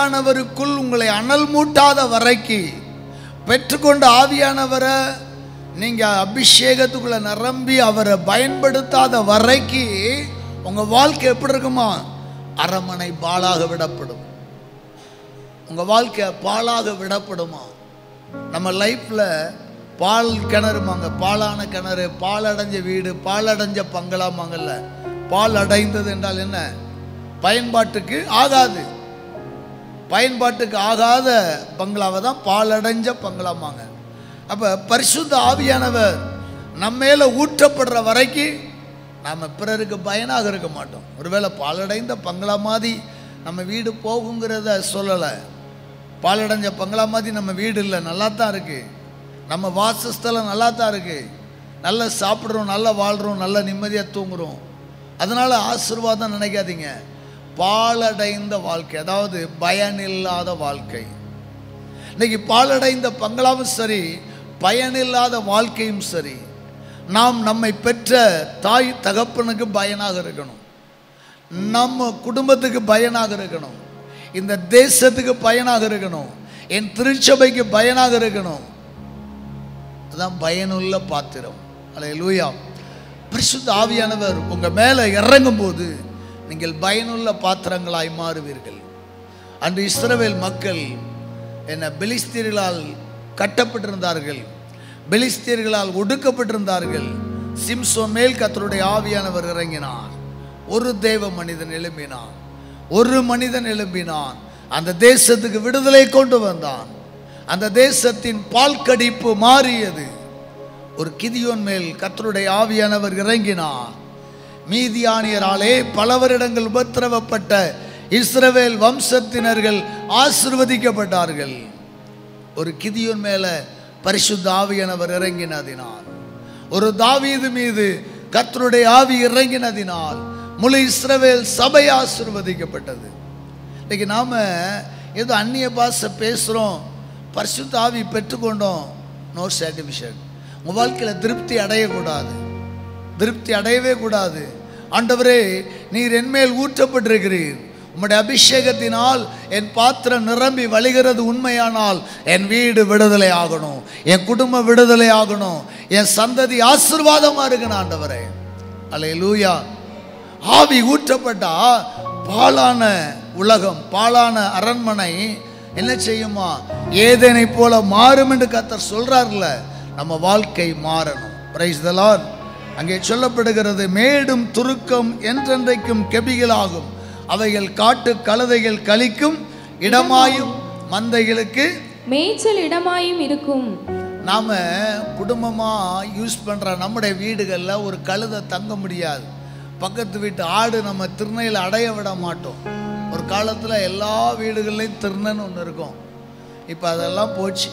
ஆவியானவருக்குள் உங்களை அனல் மூட்டாத வரைக்கு பெற்றுக்கொண்ட ஆவியானவரை நீங்க அபிஷேகத்துக்குள்ள நிரம்பி அவரை பயன்படுத்தாத வரைக்கு உங்க வாழ்க்கை எப்படி இருக்குமா அரமனை பாலாக விடப்படும் உங்க வாழ்க்கை பாலாக விடப்படுமா நம்ம லைஃப்ல பால் கிணறுமாங்க பாலான கிணறு பால் அடைஞ்ச வீடு பால் அடைஞ்ச பங்களாமாங்கல்ல பால் அடைந்தது என்றால் என்ன பயன்பாட்டுக்கு ஆகாது பயன்பாட்டுக்கு ஆகாத பங்களாவை தான் பால் அடைஞ்ச பங்களாமாங்க அப்போ பரிசுத்த ஆவியானவர் நம்ம மேல ஊற்றப்படுற வரைக்கும் நாம் பிறருக்கு பயனாக இருக்க மாட்டோம் ஒருவேளை பாலடைந்த பங்களா மாதிரி நம்ம வீடு போகுங்கிறத சொல்லலை பாலடைஞ்ச பங்களா மாதிரி நம்ம வீடு இல்லை நல்லா தான் இருக்கு நம்ம வாசஸ்தலம் நல்லா தான் இருக்கு நல்லா சாப்பிட்றோம் நல்லா வாழ்கிறோம் நல்லா நிம்மதியாக தூங்குறோம் அதனால ஆசீர்வாதம் நினைக்காதீங்க பாலடைந்த வாழ்க்கை அதாவது பயனில்லாத வாழ்க்கை இன்னைக்கு பாலடைந்த பங்களாவும் சரி பயனில்லாத வாழ்க்கையும் சரி நாம் நம்மை பெற்ற தாய் தகப்பனுக்கு பயனாக இருக்கணும் நம்ம குடும்பத்துக்கு பயனாக இருக்கணும் இந்த தேசத்துக்கு பயனாக இருக்கணும் என் திருச்சபைக்கு பயனாக இருக்கணும் அதான் பயனுள்ள பாத்திரம் அல்ல லூயா பரிசுத்த ஆவியானவர் உங்க மேல இறங்கும் போது நீங்கள் பயனுள்ள பாத்திரங்களாய் மாறுவீர்கள் அன்று இஸ்ரவேல் மக்கள் என்ன பெலிஸ்தீர்களால் கட்டப்பட்டிருந்தார்கள் பெலிஸ்தீர்களால் ஒடுக்கப்பட்டிருந்தார்கள் சிம்சோன் மேல் கத்தருடைய ஆவியானவர் இறங்கினார் ஒரு தேவ மனிதன் எழும்பினான் ஒரு மனிதன் எழும்பினான் அந்த தேசத்துக்கு விடுதலை கொண்டு வந்தான் அந்த தேசத்தின் பால் கடிப்பு மாறியது ஒரு கிதியோன் மேல் கத்தருடைய ஆவியானவர் இறங்கினார் மீதியானியராலே பல வருடங்கள் உபத்திரவப்பட்ட இஸ்ரவேல் வம்சத்தினர்கள் ஆசிர்வதிக்கப்பட்டார்கள் ஒரு கிதியோன் மேல பரிசுத்த ஆவியானவர் இறங்கினதினால் ஒரு தாவீது மீது கர்த்தருடைய ஆவி இறங்கினதினால் முழு இஸ்ரவேல் சபை ஆசிர்வதிக்கப்பட்டது இன்னைக்கு நாம ஏதோ அந்நிய பாஷை பேசுகிறோம் பரிசுத்த ஆவி பெற்றுக்கொண்டோம் நோ சாட்டிஸ்ஃபேக்ஷன் உங்கள் வாழ்க்கையில் திருப்தி அடையக்கூடாது திருப்தி அடையவே கூடாது ஆண்டவரே நீர் என்மேல் ஊற்றப்பட்டிருக்கிறீர் உம்முடைய அபிஷேகத்தினால் என் பாத்திரம் நிரம்பி வழிகிறது உண்மையானால் என் வீடு விடுதலை ஆகணும் என் குடும்பம் விடுதலை ஆகணும் என் சந்ததி ஆசீர்வாதமா இருக்கணும் ஆண்டவரே அல்ல லூயா ஆவி ஊற்றப்பட்டா பாலான உலகம் பாலான அரண்மனை என்ன செய்யுமா ஏதேனை போல மாறும் என்று கத்தர் சொல்றார்ல நம்ம வாழ்க்கை மாறணும் பிரைஸ் த லார்ட் அங்கே சொல்லப்படுகிறது மேடும் துருக்கம் என்றென்றைக்கும் கெபிகளாகும் அவைகள் காட்டு கழுதைகள் கழிக்கும் இடமாயும் மந்தைகளுக்கு மேய்ச்சல் இடமாயும் இருக்கும் நாம் குடும்பமாக யூஸ் பண்ணுற நம்முடைய வீடுகளில் ஒரு கழுதை தங்க முடியாது பக்கத்து வீட்டு ஆடு நம்ம திருநையில் அடைய விட மாட்டோம் ஒரு காலத்தில் எல்லா வீடுகள்லையும் திருநன்னு ஒன்று இருக்கும் இப்போ அதெல்லாம் போச்சு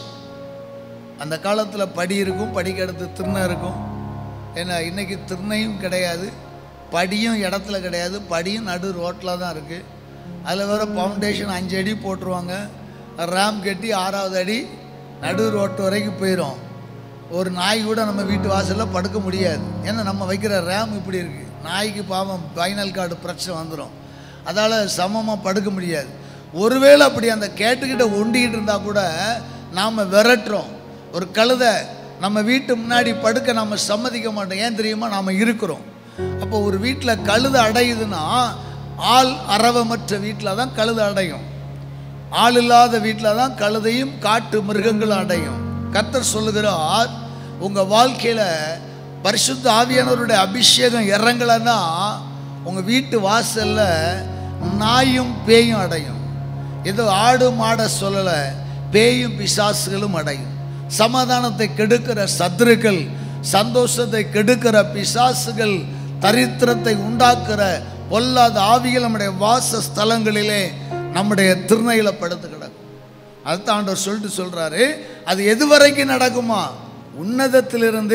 அந்த காலத்தில் படி இருக்கும் படிக்கடுத்து திருநை இருக்கும் ஏன்னா இன்னைக்கு திருநையும் கிடையாது படியும் இடத்துல கிடையாது படியும் நடு ரோட்டில் தான் இருக்குது அதில் வேற ஃபவுண்டேஷன் அஞ்சு அடி போட்டுருவாங்க ரேம் கட்டி ஆறாவது அடி நடு ரோட்டு வரைக்கும் போயிடும் ஒரு நாய் கூட நம்ம வீட்டு வாசலில் படுக்க முடியாது ஏன்னா நம்ம வைக்கிற ரேம் இப்படி இருக்குது நாய்க்கு பாவம் பைனல் கார்டு பிரச்சனை வந்துடும் அதால் சமமாக படுக்க முடியாது ஒருவேளை அப்படி அந்த கேட்டுக்கிட்ட ஒண்டிக்கிட்டு இருந்தால் கூட நாம் விரட்டுறோம் ஒரு கழுதை நம்ம வீட்டு முன்னாடி படுக்க நம்ம சம்மதிக்க மாட்டோம் ஏன் தெரியுமா நாம் இருக்கிறோம் அப்போ ஒரு வீட்டில் கழுதை அடையுதுன்னா ஆள் அரவமற்ற வீட்டில் தான் கழுதை அடையும் ஆள் இல்லாத வீட்டில் தான் கழுதையும் காட்டு மிருகங்களும் அடையும் கர்த்தர் சொல்லுகிறார் உங்கள் வாழ்க்கையில் பரிசுத்த ஆவியானவருடைய அபிஷேகம் இறங்கலைன்னா உங்கள் வீட்டு வாசலில் நாயும் பேயும் அடையும் ஏதோ ஆடு மாட சொல்லலை பேயும் பிசாசுகளும் அடையும் சமாதானத்தை கெடுக்கிற சத்துருக்கள் சந்தோஷத்தை கெடுக்கிற பிசாசுகள் தரித்திரத்தை உண்டாக்குற பொல்லாத ஆவிகள் நம்முடைய வாச ஸ்தலங்களிலே நம்முடைய திருநையில படுத்து கிடக்கும் அதுதான் ஆண்டவர் சொல்லிட்டு சொல்றாரு அது எது வரைக்கும் நடக்குமா உன்னதத்திலிருந்து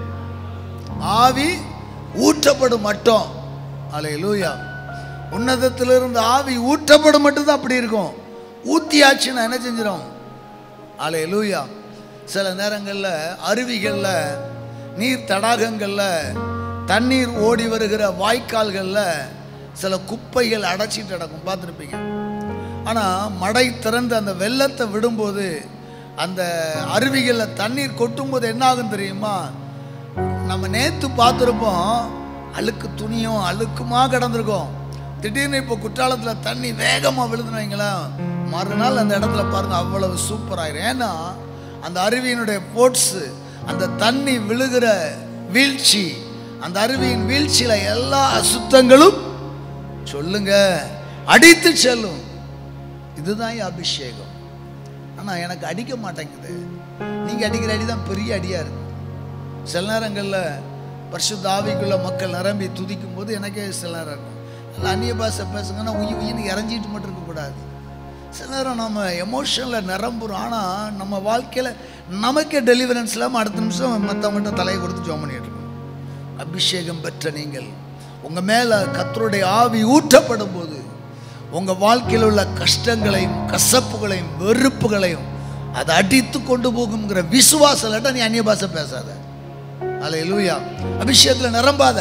ஆவி ஊற்றப்படும் மட்டும் அலை லூயா உன்னதத்திலிருந்து ஆவி ஊற்றப்படும் மட்டும் தான் அப்படி இருக்கும் ஊத்தியாச்சுன்னா என்ன செஞ்சிடும் அலை லூயா சில நேரங்களில் அருவிகளில் நீர் தடாகங்களில் தண்ணீர் ஓடி வருகிற வாய்க்கால்களில் சில குப்பைகள் அடைச்சிட்டு கிடக்கும் பார்த்துருப்பீங்க ஆனால் மடை திறந்து அந்த வெள்ளத்தை விடும்போது அந்த அருவிகளில் தண்ணீர் கொட்டும்போது என்ன ஆகும் தெரியுமா நம்ம நேத்து பார்த்துருப்போம் அழுக்கு துணியும் அழுக்குமா கிடந்திருக்கும் திடீர்னு இப்போ குற்றாலத்தில் தண்ணி வேகமாக விழுதுன்னு வைங்களேன் மறுநாள் அந்த இடத்துல பாருங்க அவ்வளவு சூப்பராயிரும் ஏன்னா அந்த அருவியினுடைய போட்ஸு அந்த தண்ணி விழுகிற வீழ்ச்சி அந்த அருவியின் வீழ்ச்சியில எல்லா அசுத்தங்களும் சொல்லுங்க அடித்து செல்லும் இதுதான் என் அபிஷேகம் ஆனா எனக்கு அடிக்க மாட்டேங்குது நீங்க அடிக்கிற அடி தான் பெரிய அடியா இருக்கு சில நேரங்களில் பரிசுத்த ஆவிக்குள்ள மக்கள் நிரம்பி துதிக்கும் போது எனக்கே சில நேரம் இருக்கும் நல்லா அந்நிய பாஷை பேசுங்கன்னா உயிர் உயிர்னு இறஞ்சிட்டு மட்டும் இருக்கக்கூடாது சில நேரம் நம்ம எமோஷனில் நிரம்புறோம் ஆனால் நம்ம வாழ்க்கையில் நமக்கே டெலிவரன்ஸ் இல்லாமல் அடுத்த நிமிஷம் மற்ற மட்டும் தலையை கொடுத்து ஜோம் பண்ணிட்டு இருக்கோம் அபிஷேகம் பெற்ற நீங்கள் உங்கள் மேலே கத்தருடைய ஆவி ஊற்றப்படும் போது உங்கள் வாழ்க்கையில் உள்ள கஷ்டங்களையும் கசப்புகளையும் வெறுப்புகளையும் அதை அடித்து கொண்டு போகுங்கிற விசுவாசம் இல்லாட்டா நீ அந்நிய பாஷை பேசாத அல்ல லூயா அபிஷேகத்தில் நிரம்பாத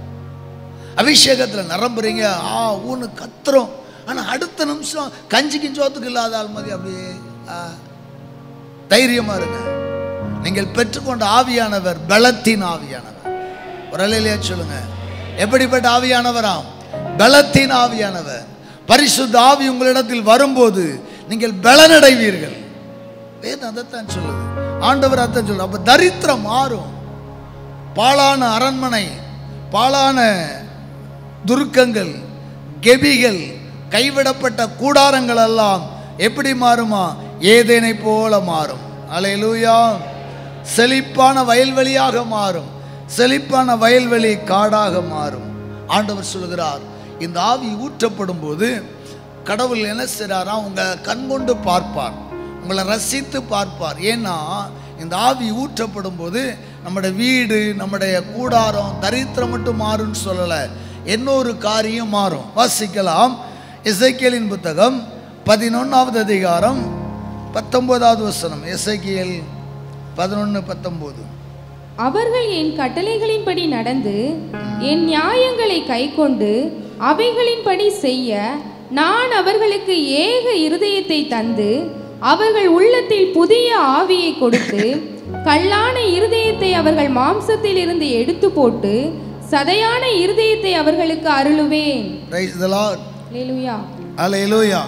அபிஷேகத்தில் நிரம்புறீங்க ஆ ஊன்னு கத்துறோம் ஆனால் அடுத்த நிமிஷம் கஞ்சிக்கு சோத்துக்கு இல்லாத ஆள் மாதிரி அப்படியே ஆ, தைரியமா இருங்க நீங்கள் பெற்றுக்கொண்ட ஆவியானவர் பலத்தின் ஆவியானவர் ஒரு அலையிலேயே சொல்லுங்க எப்படிப்பட்ட ஆவியானவராம் பலத்தின் ஆவியானவர் பரிசுத்த ஆவி உங்களிடத்தில் வரும்போது நீங்கள் பலனடைவீர்கள் வேதம் அதைத்தான் சொல்லுது ஆண்டவர் அதைத்தான் சொல்லுது அப்ப தரித்திரம் மாறும் பாழான அரண்மனை பாழான துருக்கங்கள் கெபிகள் கைவிடப்பட்ட கூடாரங்கள் எல்லாம் எப்படி மாறுமா ஏதேனை போல மாறும் அலையலூயா செழிப்பான வயல்வெளியாக மாறும் செழிப்பான வயல்வெளி காடாக மாறும் ஆண்டவர் சொல்கிறார் இந்த ஆவி ஊற்றப்படும் போது கடவுள் என்ன செய்றாராம் உங்க கண் கொண்டு பார்ப்பார் உங்களை ரசித்து பார்ப்பார் ஏன்னா இந்த ஆவி ஊற்றப்படும் போது நம்முடைய வீடு நம்முடைய கூடாரம் தரித்திரம் மட்டும் மாறும்னு சொல்லலை இன்னொரு காரியம் மாறும் வாசிக்கலாம் இசைக்கியலின் புத்தகம் பதினொன்றாவது அதிகாரம் பத்தொன்பதாவது வசனம் இசைக்கியல் பதினொன்று பத்தொம்போது அவர்கள் என் கட்டளைகளின்படி நடந்து என் நியாயங்களை கைக்கொண்டு அவைகளின்படி செய்ய நான் அவர்களுக்கு ஏக இருதயத்தை தந்து அவர்கள் உள்ளத்தில் புதிய ஆவியை கொடுத்து கல்லான இருதயத்தை அவர்கள் மாம்சத்தில் இருந்து எடுத்து போட்டு சதையான இருதயத்தை அவர்களுக்கு அருளுவேன் ரைஸ் த லார்ட் அல்லேலூயா அல்லேலூயா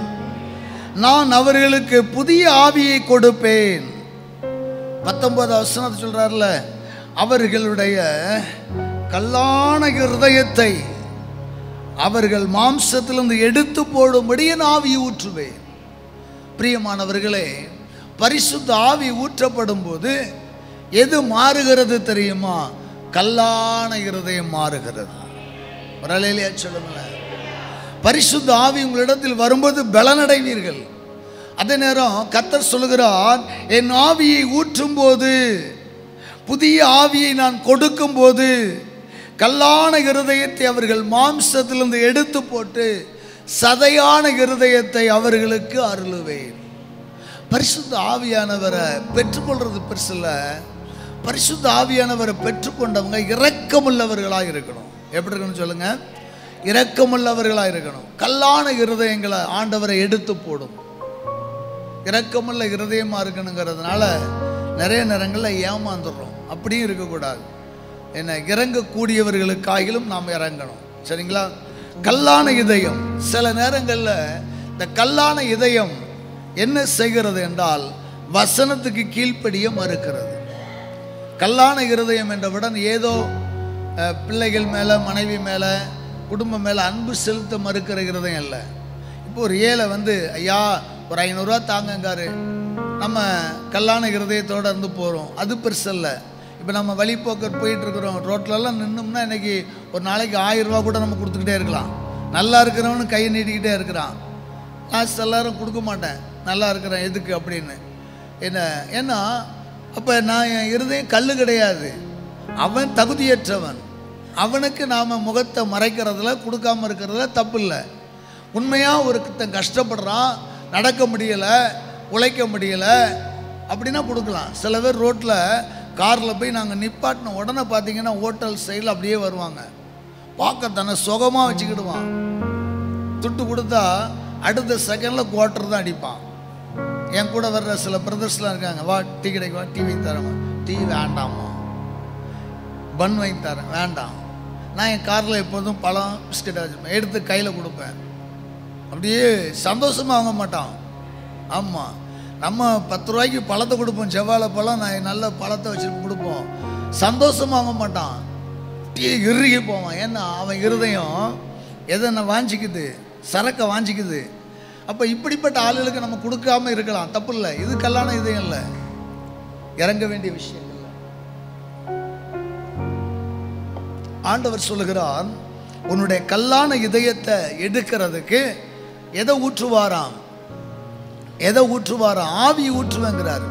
நான் அவர்களுக்கு புதிய ஆவியை கொடுப்பேன் பத்தொன்பது வசனத்தை சொல்றாருல அவர்களுடைய கல்லான இருதயத்தை அவர்கள் மாம்சத்திலிருந்து எடுத்து போடும்படி என் ஆவியை ஊற்றுவேன் பிரியமானவர்களே பரிசுத்த ஆவி ஊற்றப்படும் போது எது மாறுகிறது தெரியுமா கல்லான இருதயம் மாறுகிறது ஒரு அலையிலேயே சொல்லுங்களேன் பரிசுத்த ஆவி உங்களிடத்தில் வரும்போது பலனடைவீர்கள் அதே நேரம் கத்தர் சொல்லுகிறார் என் ஆவியை ஊற்றும் போது புதிய ஆவியை நான் கொடுக்கும் போது கல்லான இருதயத்தை அவர்கள் மாம்சத்திலிருந்து எடுத்து போட்டு சதையான இருதயத்தை அவர்களுக்கு அருளுவேன் பரிசுத்த ஆவியானவரை பெற்றுக்கொள்றது பெருசு இல்ல பரிசுத்த ஆவியானவரை பெற்றுக்கொண்டவங்க இரக்கமுள்ளவர்களாக இருக்கணும் எப்படி இருக்கணும் சொல்லுங்க இரக்கமுள்ளவர்களாக இருக்கணும் கல்லான இருதயங்களை ஆண்டவரை எடுத்து போடும் இரக்கமுள்ள இருதயமா இருக்கணுங்கிறதுனால நிறைய நேரங்களில் ஏமாந்துடுறோம் அப்படியும் இருக்கக்கூடாது என்ன இறங்கக்கூடியவர்களுக்காகிலும் நாம் இறங்கணும் சரிங்களா கல்லான இதயம் சில நேரங்களில் இந்த கல்லான இதயம் என்ன செய்கிறது என்றால் வசனத்துக்கு கீழ்ப்படிய மறுக்கிறது கல்லான இருதயம் என்றவுடன் ஏதோ அஹ், பிள்ளைகள் மேலே மனைவி மேலே குடும்பம் மேலே அன்பு செலுத்த மறுக்கிற இருதயம் இல்லை இப்போ ஒரு ஏழை வந்து ஐயா ஒரு ஐநூறுரூவா தாங்கங்காரு நம்ம கல்லான இருதயத்தோட இருந்து போகிறோம் அது பெருசு இல்லை இப்போ நம்ம வழிப்போக்கர் போயிட்டு இருக்கிறோம் ரோட்லலாம் நின்னோம்னா இன்னைக்கு ஒரு நாளைக்கு ஆயிரம் ரூபா கூட நம்ம கொடுத்துக்கிட்டே இருக்கலாம் நல்லா இருக்கிறவனு கையை நீட்டிக்கிட்டே இருக்கிறான் காசு எல்லாரும் கொடுக்க மாட்டேன் நல்லா இருக்கிறேன் எதுக்கு அப்படின்னு என்ன ஏன்னா அப்போ நான் என் இருதயம் கல் கிடையாது அவன் தகுதியற்றவன் அவனுக்கு நாம் முகத்தை மறைக்கிறதுல கொடுக்காம இருக்கிறதுல தப்பு இல்லை உண்மையாக ஒருத்தன் கஷ்டப்படுறான் நடக்க முடியலை உழைக்க முடியலை அப்படின்னா கொடுக்கலாம் சில பேர் ரோட்டில் காரில் போய் நாங்கள் நிப்பாட்டின உடனே பார்த்தீங்கன்னா ஹோட்டல் சைடில் அப்படியே வருவாங்க பார்க்க தன்னை சுகமாக வச்சுக்கிடுவான் துட்டு கொடுத்தா அடுத்த செகண்டில் குவார்ட்டர் தான் அடிப்பான் என் கூட வர்ற சில பிரதர்ஸ்லாம் இருக்காங்க வா டீ கடைக்கு வா டீ வாங்கி தரேன் டீ வேண்டாமா பன் வாங்கி தரேன் வேண்டாம் நான் என் காரில் எப்போதும் பழம் பிஸ்கட் வச்சுப்பேன் எடுத்து கையில் கொடுப்பேன் அப்படியே சந்தோஷமாக வாங்க மாட்டான் ஆமாம் நம்ம பத்து ரூபாய்க்கு பழத்தை கொடுப்போம் செவ்வாழை பழம் நான் நல்ல பழத்தை வச்சு கொடுப்போம் சந்தோஷமாக வாங்க மாட்டான் டீ இறுகி போவான் ஏன்னா அவன் இருதயம் எதை நான் வாஞ்சிக்குது சரக்கை வாஞ்சிக்குது அப்போ இப்படிப்பட்ட ஆளுகளுக்கு நம்ம கொடுக்காம இருக்கலாம் தப்பு இல்லை இது கல்லான இதயம் இல்லை இறங்க வேண்டிய விஷயங்கள் ஆண்டவர் சொல்லுகிறார் உன்னுடைய கல்லான இதயத்தை எடுக்கிறதுக்கு எதை ஊற்றுவாராம் எதை ஊற்றுவாராம் ஆவி ஊற்றுவேங்கிறார்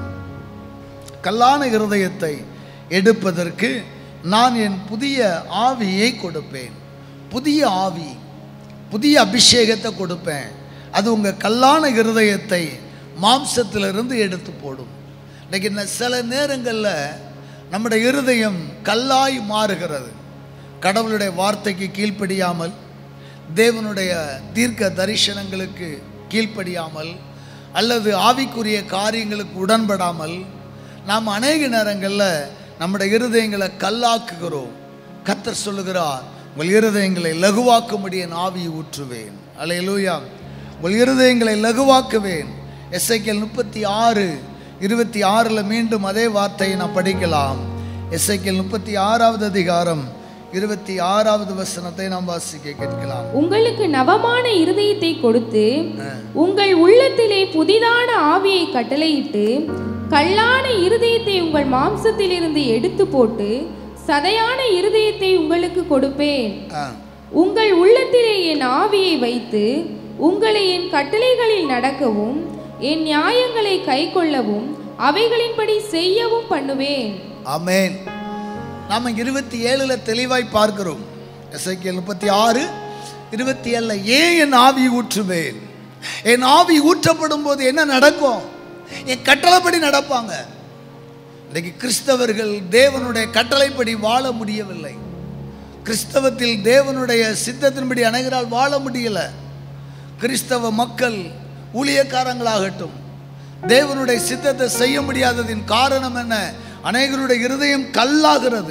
கல்லான இருதயத்தை எடுப்பதற்கு நான் என் புதிய ஆவியை கொடுப்பேன் புதிய ஆவி புதிய அபிஷேகத்தை கொடுப்பேன் அது உங்கள் கல்லான இருதயத்தை மாம்சத்திலிருந்து எடுத்து போடும் இன்னைக்கு இந்த சில நேரங்களில் நம்முடைய இருதயம் கல்லாய் மாறுகிறது கடவுளுடைய வார்த்தைக்கு கீழ்ப்படியாமல் தேவனுடைய தீர்க்க தரிசனங்களுக்கு கீழ்ப்படியாமல் அல்லது ஆவிக்குரிய காரியங்களுக்கு உடன்படாமல் நாம் அநேக நேரங்களில் நம்முடைய இருதயங்களை கல்லாக்குகிறோம் கத்தர் சொல்லுகிறார் உங்கள் இருதயங்களை லகுவாக்கும்படி என் ஆவியை ஊற்றுவேன் அலையலூயா உங்கள் இருதயங்களை லகுவாக்குவேன் எஸ்ஐக்கியல் முப்பத்தி ஆறு இருபத்தி ஆறில் மீண்டும் அதே வார்த்தையை நான் படிக்கலாம் எஸ்ஐக்கியல் முப்பத்தி ஆறாவது அதிகாரம் இருபத்தி ஆறாவது வசனத்தை நாம் வாசிக்க கேட்கலாம் உங்களுக்கு நவமான இருதயத்தை கொடுத்து உங்கள் உள்ளத்திலே புதிதான ஆவியை கட்டளையிட்டு கல்லான இருதயத்தை உங்கள் மாம்சத்திலிருந்து எடுத்து போட்டு சதையான இருதயத்தை உங்களுக்கு கொடுப்பேன் ஆ உங்கள் உள்ளத்திலே என் ஆவியை வைத்து உங்களை என் கட்டளைகளில் நடக்கவும் என் நியாயங்களை கைக்கொள்ளவும் அவைகளின்படி செய்யவும் பண்ணுவேன் ஆமென் நாம இருபத்தி ஏழுல தெளிவாய் பார்க்கிறோம் எஸ்ஐக்கியல் முப்பத்தி ஆறு இருபத்தி ஏழுல ஏன் என் ஆவி ஊற்றுவேன் என் ஆவி ஊற்றப்படும் போது என்ன நடக்கும் என் கட்டளைப்படி நடப்பாங்க இன்னைக்கு கிறிஸ்தவர்கள் தேவனுடைய கட்டளைப்படி வாழ முடியவில்லை கிறிஸ்தவத்தில் தேவனுடைய சித்தத்தின்படி அனைவரால் வாழ முடியல கிறிஸ்தவ மக்கள் ஊழியக்காரங்களாகட்டும் தேவனுடைய சித்தத்தை செய்ய முடியாததின் காரணம் என்ன அநேகருடைய இருதயம் கல்லாகிறது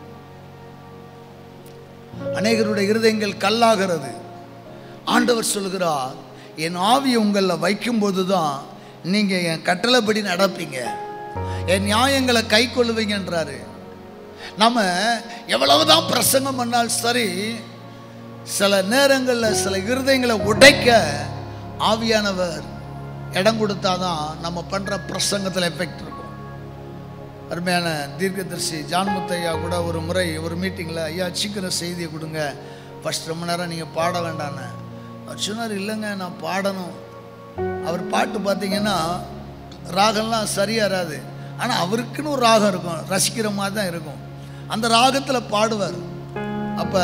அநேகருடைய இருதயங்கள் கல்லாகிறது ஆண்டவர் சொல்கிறார் என் ஆவியை உங்களில் வைக்கும்போது தான் நீங்கள் என் கட்டளைப்படி நடப்பீங்க என் நியாயங்களை கை கொள்ளுவீங்கன்றாரு நம்ம எவ்வளவுதான் பிரசங்கம் பண்ணால் சரி சில நேரங்களில் சில இருதயங்களை உடைக்க ஆவியானவர் இடம் கொடுத்தாதான் நம்ம பண்ணுற பிரசங்கத்தில் எஃபெக்ட் இருக்கும் அருமையான தீர்க்கதரிசி ஜான் முத்தையா கூட ஒரு முறை ஒரு மீட்டிங்கில் ஐயா சீக்கிரம் செய்தியை கொடுங்க ஃபர்ஸ்ட் ரொம்ப நேரம் நீங்கள் பாட வேண்டான்னு அவர் சொன்னார் இல்லைங்க நான் பாடணும் அவர் பாட்டு பார்த்தீங்கன்னா ராகம்லாம் சரியாக வராது ஆனால் அவருக்குன்னு ஒரு ராகம் இருக்கும் ரசிக்கிற மாதிரி தான் இருக்கும் அந்த ராகத்தில் பாடுவார் அப்போ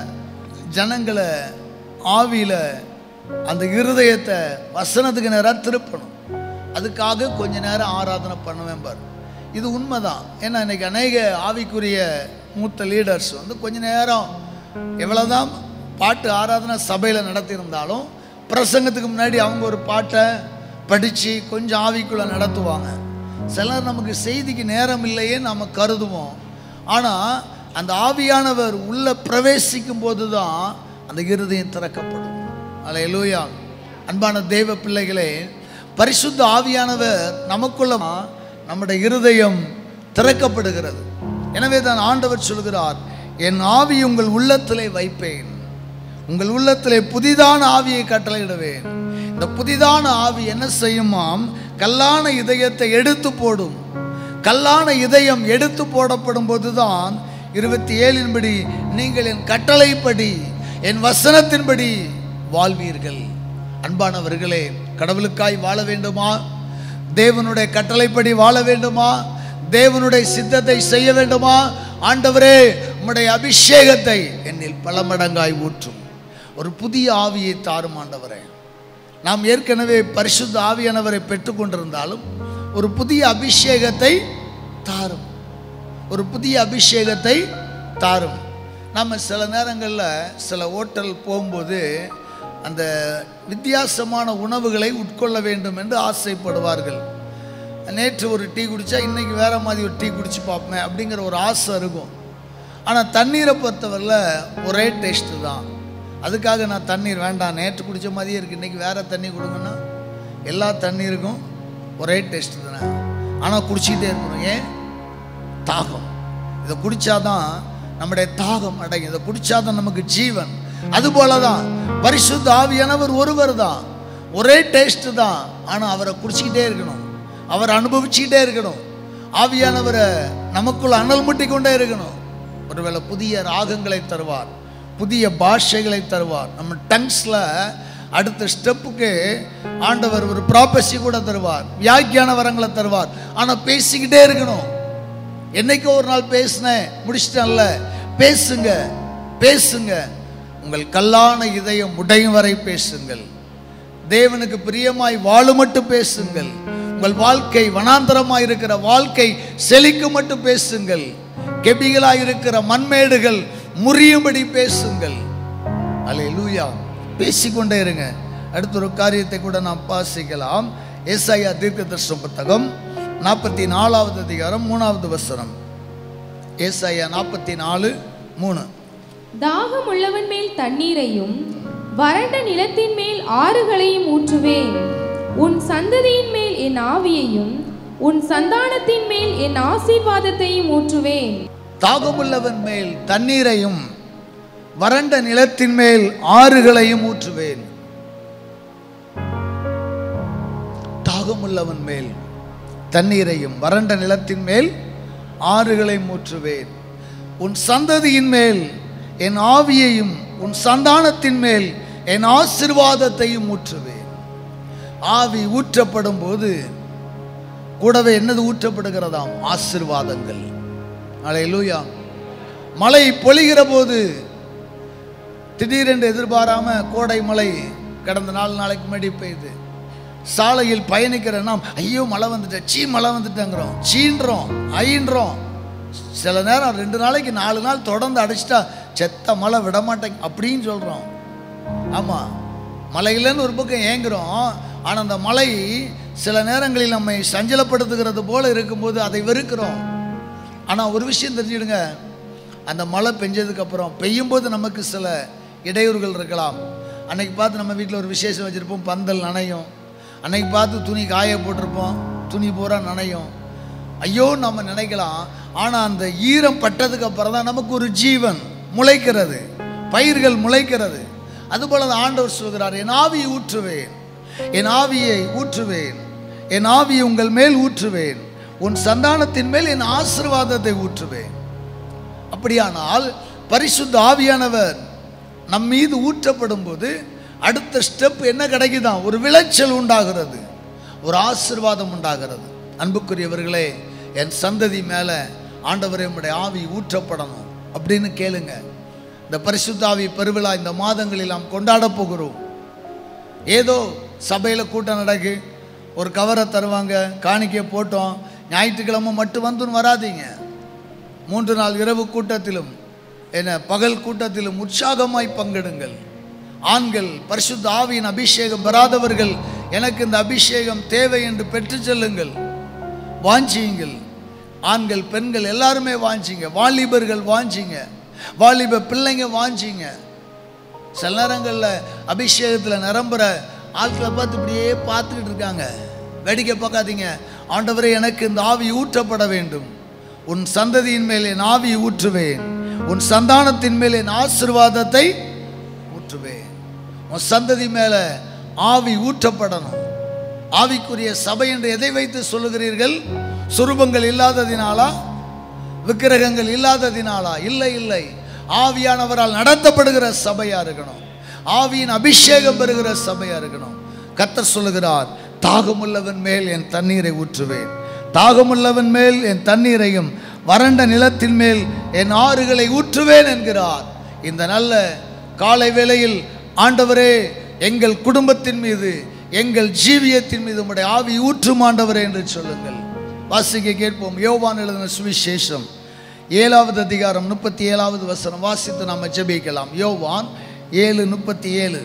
ஜனங்களை ஆவியில் அந்த இருதயத்தை வசனத்துக்கு நேராக திருப்பணும் அதுக்காக கொஞ்ச நேரம் ஆராதனை பண்ணுவேன் பாரு இது உண்மைதான் ஏன்னா இன்னைக்கு அநேக ஆவிக்குரிய மூத்த லீடர்ஸ் வந்து கொஞ்ச நேரம் எவ்வளோதான் பாட்டு ஆராதனை சபையில் நடத்தியிருந்தாலும் பிரசங்கத்துக்கு முன்னாடி அவங்க ஒரு பாட்டை படித்து கொஞ்சம் ஆவிக்குள்ளே நடத்துவாங்க சிலர் நமக்கு செய்திக்கு நேரம் இல்லையே நாம் கருதுவோம் ஆனால் அந்த ஆவியானவர் உள்ள பிரவேசிக்கும் போது தான் அந்த இருதயம் திறக்கப்படும் அலையலூயா அன்பான தெய்வ பிள்ளைகளே பரிசுத்த ஆவியானவர் நமக்குள்ள நம்முடைய இருதயம் திறக்கப்படுகிறது எனவே தான் ஆண்டவர் சொல்கிறார் என் ஆவி உங்கள் உள்ளத்திலே வைப்பேன் உங்கள் உள்ளத்திலே புதிதான ஆவியை கட்டளையிடுவேன் இந்த புதிதான ஆவி என்ன செய்யுமாம் கல்லான இதயத்தை எடுத்து போடும் கல்லான இதயம் எடுத்து போடப்படும் போதுதான் இருபத்தி ஏழின்படி நீங்கள் என் கட்டளைப்படி என் வசனத்தின்படி வாழ்வீர்கள் அன்பானவர்களே கடவுளுக்காய் வாழ வேண்டுமா தேவனுடைய கட்டளைப்படி வாழ வேண்டுமா தேவனுடைய சித்தத்தை செய்ய வேண்டுமா ஆண்டவரே உம்முடைய அபிஷேகத்தை என்னில் பல மடங்காய் ஊற்றும் ஒரு புதிய ஆவியை தாரும் ஆண்டவரே நாம் ஏற்கனவே பரிசுத்த ஆவியானவரை பெற்றுக்கொண்டிருந்தாலும் ஒரு புதிய அபிஷேகத்தை தாரும் ஒரு புதிய அபிஷேகத்தை தாரும் நம்ம சில நேரங்களில் சில ஹோட்டல் போகும்போது அந்த வித்தியாசமான உணவுகளை உட்கொள்ள வேண்டும் என்று ஆசைப்படுவார்கள் நேற்று ஒரு டீ குடித்தா இன்றைக்கி வேறு மாதிரி ஒரு டீ குடிச்சு பார்ப்பேன் அப்படிங்கிற ஒரு ஆசை இருக்கும் ஆனால் தண்ணீரை பொறுத்தவரையில் ஒரே டேஸ்ட்டு தான் அதுக்காக நான் தண்ணீர் வேண்டாம் நேற்று குடித்த மாதிரியே இருக்குது இன்றைக்கி வேறு தண்ணி கொடுங்கன்னா எல்லா தண்ணீருக்கும் ஒரே டேஸ்ட்டு தானே ஆனால் குடிச்சிக்கிட்டே இருக்கணும் ஏன் தாகம் இதை குடிச்சாதான் நம்முடைய தாகம் அடையும் இதை குடிச்சாதான் நமக்கு ஜீவன் அதுபோல தான் பரிசுத்த ஆவியானவர் ஒருவர் தான் ஒரே டேஸ்ட் தான் ஆனால் அவரை குடிச்சிக்கிட்டே இருக்கணும் அவரை அனுபவிச்சுக்கிட்டே இருக்கணும் ஆவியானவரை நமக்குள்ள அனல் முட்டி கொண்டே இருக்கணும் ஒருவேளை புதிய ராகங்களை தருவார் புதிய பாஷைகளை தருவார் நம்ம டங்ஸில் அடுத்த ஸ்டெப்புக்கு ஆண்டவர் ஒரு ப்ராப்பர்சி கூட தருவார் வியாக்கியான வரங்களை தருவார் ஆனால் பேசிக்கிட்டே இருக்கணும் என்னைக்கோ ஒரு நாள் பேசினேன் முடிச்சிட்டேன்ல பேசுங்க பேசுங்க உங்கள் கல்லான இதயம் உடையும் வரை பேசுங்கள் தேவனுக்கு பிரியமாய் வாழ மட்டும் பேசுங்கள் உங்கள் வாழ்க்கை வனாந்தரமாய் இருக்கிற வாழ்க்கை செழிக்கு மட்டும் பேசுங்கள் கெபிகளாய் இருக்கிற மண்மேடுகள் முறியும்படி பேசுங்கள் அலே லூயா பேசிக்கொண்டே இருங்க அடுத்த ஒரு காரியத்தை கூட நாம் வாசிக்கலாம் ஏசாயா தீர்க்கதர்ஷன புத்தகம் நாற்பத்தி நாலாவது அதிகாரம் மூணாவது வசனம் ஏசாயா நாற்பத்தி நாலு மூணு தாகம் உள்ளவன் மேல் தண்ணீரையும் வறண்ட நிலத்தின் மேல் ஆறுகளையும் ஊற்றுவேன் உன் சந்ததியின் மேல் என் ஆவியையும் உன் சந்தானத்தின் மேல் என் ஆசீர்வாதத்தையும் ஊற்றுவேன் தாகமுள்ளவன் மேல் தண்ணீரையும் வறண்ட நிலத்தின் மேல் ஆறுகளையும் ஊற்றுவேன் தாகமுள்ளவன் மேல் தண்ணீரையும் வறண்ட நிலத்தின் மேல் ஆறுகளையும் ஊற்றுவேன் உன் சந்ததியின் மேல் என் ஆவியையும் உன் சந்தானத்தின் மேல் என் ஆசிர்வாதத்தையும் ஊற்றுவேன் ஆவி ஊற்றப்படும் போது கூடவே என்னது ஊற்றப்படுகிறதாம் ஆசிர்வாதங்கள் அலையிலூயா மழை பொழிகிற போது திடீரென்று எதிர்பாராம கோடை மழை கடந்த நாலு நாளைக்கு முன்னாடி பெய்யுது சாலையில் பயணிக்கிற நாம் ஐயோ மழை வந்துட்ட சீ மழை வந்துட்டேங்கிறோம் சீன்றோம் ஐன்றோம் சில நேரம் ரெண்டு நாளைக்கு நாலு நாள் தொடர்ந்து அடிச்சிட்டா செத்த மழை விட மாட்டேங்க அப்படின்னு சொல்கிறோம் ஆமாம் மழை இல்லைன்னு ஒரு பக்கம் ஏங்குறோம் ஆனால் அந்த மழை சில நேரங்களில் நம்மை சஞ்சலப்படுத்துகிறது போல இருக்கும்போது அதை வெறுக்கிறோம் ஆனால் ஒரு விஷயம் தெரிஞ்சிடுங்க அந்த மழை பெஞ்சதுக்கப்புறம் பெய்யும்போது நமக்கு சில இடையூறுகள் இருக்கலாம் அன்னைக்கு பார்த்து நம்ம வீட்டில் ஒரு விசேஷம் வச்சுருப்போம் பந்தல் நனையும் அன்னைக்கு பார்த்து துணி காய போட்டிருப்போம் துணி பூரா நனையும் ஐயோ நம்ம நினைக்கலாம் ஆனால் அந்த ஈரம் பட்டதுக்கு அப்புறம் தான் நமக்கு ஒரு ஜீவன் முளைக்கிறது பயிர்கள் முளைக்கிறது அதுபோல தான் ஆண்டவர் சொல்கிறார் என் ஆவியை ஊற்றுவேன் என் ஆவியை ஊற்றுவேன் என் ஆவியை உங்கள் மேல் ஊற்றுவேன் உன் சந்தானத்தின் மேல் என் ஆசீர்வாதத்தை ஊற்றுவேன் அப்படியானால் பரிசுத்த ஆவியானவர் நம் மீது ஊற்றப்படும் போது அடுத்த ஸ்டெப் என்ன கிடைக்குதான் ஒரு விளைச்சல் உண்டாகிறது ஒரு ஆசீர்வாதம் உண்டாகிறது அன்புக்குரியவர்களே என் சந்ததி மேலே ஆண்டவரே உம்முடைய ஆவி ஊற்றப்படணும் அப்படின்னு கேளுங்க இந்த பரிசுத்த ஆவி பெருவிழா இந்த மாதங்களில் நாம் கொண்டாட போகிறோம் ஏதோ சபையில் கூட்டம் நடக்கு ஒரு கவரை தருவாங்க காணிக்கை போட்டோம் ஞாயிற்றுக்கிழமை மட்டும் வந்துன்னு வராதீங்க மூன்று நாள் இரவு கூட்டத்திலும் என்ன பகல் கூட்டத்திலும் உற்சாகமாய் பங்கெடுங்கள் ஆண்கள் பரிசுத்த ஆவியின் அபிஷேகம் பெறாதவர்கள் எனக்கு இந்த அபிஷேகம் தேவை என்று பெற்றுச் செல்லுங்கள் வாஞ்சியுங்கள் ஆண்கள் பெண்கள் எல்லாருமே வாஞ்சிங்க வாலிபர்கள் வாஞ்சிங்க வாலிப பிள்ளைங்க வாஞ்சிங்க சில நேரங்களில் அபிஷேகத்தில் நிரம்புற ஆட்களை பார்த்து இப்படியே பார்த்துக்கிட்டு இருக்காங்க வேடிக்கை பார்க்காதீங்க ஆண்டவரே எனக்கு இந்த ஆவி ஊற்றப்பட வேண்டும் உன் சந்ததியின் மேல் என் ஆவி ஊற்றுவேன் உன் சந்தானத்தின் மேல் என் ஆசிர்வாதத்தை ஊற்றுவேன் உன் சந்ததி மேலே ஆவி ஊற்றப்படணும் ஆவிக்குரிய சபை என்று எதை வைத்து சொல்லுகிறீர்கள் சுரூபங்கள் இல்லாததினாலா விக்கிரகங்கள் இல்லாததினாலா இல்லை இல்லை ஆவியானவரால் நடத்தப்படுகிற சபையா இருக்கணும் ஆவியின் அபிஷேகம் பெறுகிற சபையா இருக்கணும் கத்தர் சொல்லுகிறார் தாகமுள்ளவன் மேல் என் தண்ணீரை ஊற்றுவேன் தாகமுள்ளவன் மேல் என் தண்ணீரையும் வறண்ட நிலத்தின் மேல் என் ஆறுகளை ஊற்றுவேன் என்கிறார் இந்த நல்ல காலை வேளையில் ஆண்டவரே எங்கள் குடும்பத்தின் மீது எங்கள் ஜீவியத்தின் மீது உம்முடைய ஆவி ஊற்றும் ஆண்டவரே என்று சொல்லுங்கள் வாசிக்க கேட்போம் யோவான் எழுதின சுவிசேஷம் ஏழாவது அதிகாரம் முப்பத்தி ஏழாவது வசனம் வாசித்து நாம் ஜெபிக்கலாம் யோவான் ஏழு முப்பத்தி ஏழு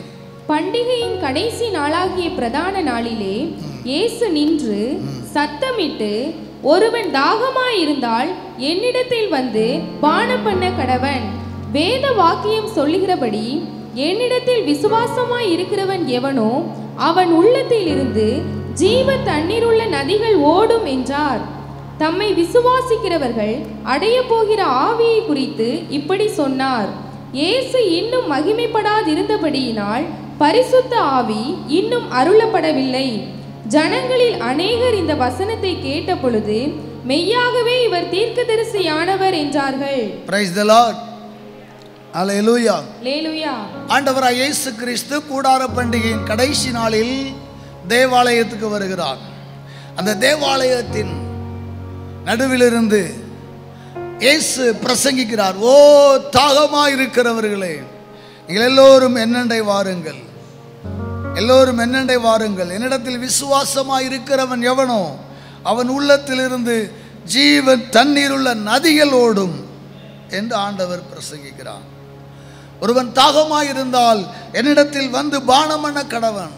பண்டிகையின் கடைசி நாளாகிய பிரதான நாளிலே இயேசு நின்று சத்தமிட்டு ஒருவன் தாகமாயிருந்தால் என்னிடத்தில் வந்து பானம் பண்ண கடவன் வேத வாக்கியம் சொல்லுகிறபடி என்னிடத்தில் விசுவாசமாய் இருக்கிறவன் எவனோ அவன் உள்ளத்திலிருந்து ஜீவ தண்ணீருள்ள நதிகள் ஓடும் என்றார் தம்மை விசுவாசிக்கிறவர்கள் அடைய போகிற ஆவியை குறித்து இப்படி சொன்னார் இயேசு இன்னும் மகிமைப்படாதிருந்தபடியினால் பரிசுத்த ஆவி இன்னும் அருளப்படவில்லை ஜனங்களில் அநேகர் இந்த வசனத்தை கேட்ட பொழுது மெய்யாகவே இவர் தீர்க்கதரிசியானவர் என்றார்கள் பிரைஸ் த லார்ட் அல்லேலூயா லேலுயா ஆண்டவராய் இயேசு கிறிஸ்து கூடார பண்டிகையின் கடைசி நாளில் தேவாலயத்துக்கு வருகிறார் அந்த தேவாலயத்தின் நடுவிலிருந்து இயேசு பிரசங்கிக்கிறார் ஓ தாகமாய் இருக்கிறவர்களே நீங்கள் எல்லோரும் என்னண்டை வாருங்கள் எல்லோரும் என்னண்டை வாருங்கள் என்னிடத்தில் விசுவாசமாய் இருக்கிறவன் எவனோ அவன் உள்ளத்திலிருந்து ஜீவன் தண்ணீருள்ள நதிகள் ஓடும் என்று ஆண்டவர் பிரசங்கிக்கிறார் ஒருவன் தாகமாய் இருந்தால் என்னிடத்தில் வந்து பானம் பண்ண கடவன்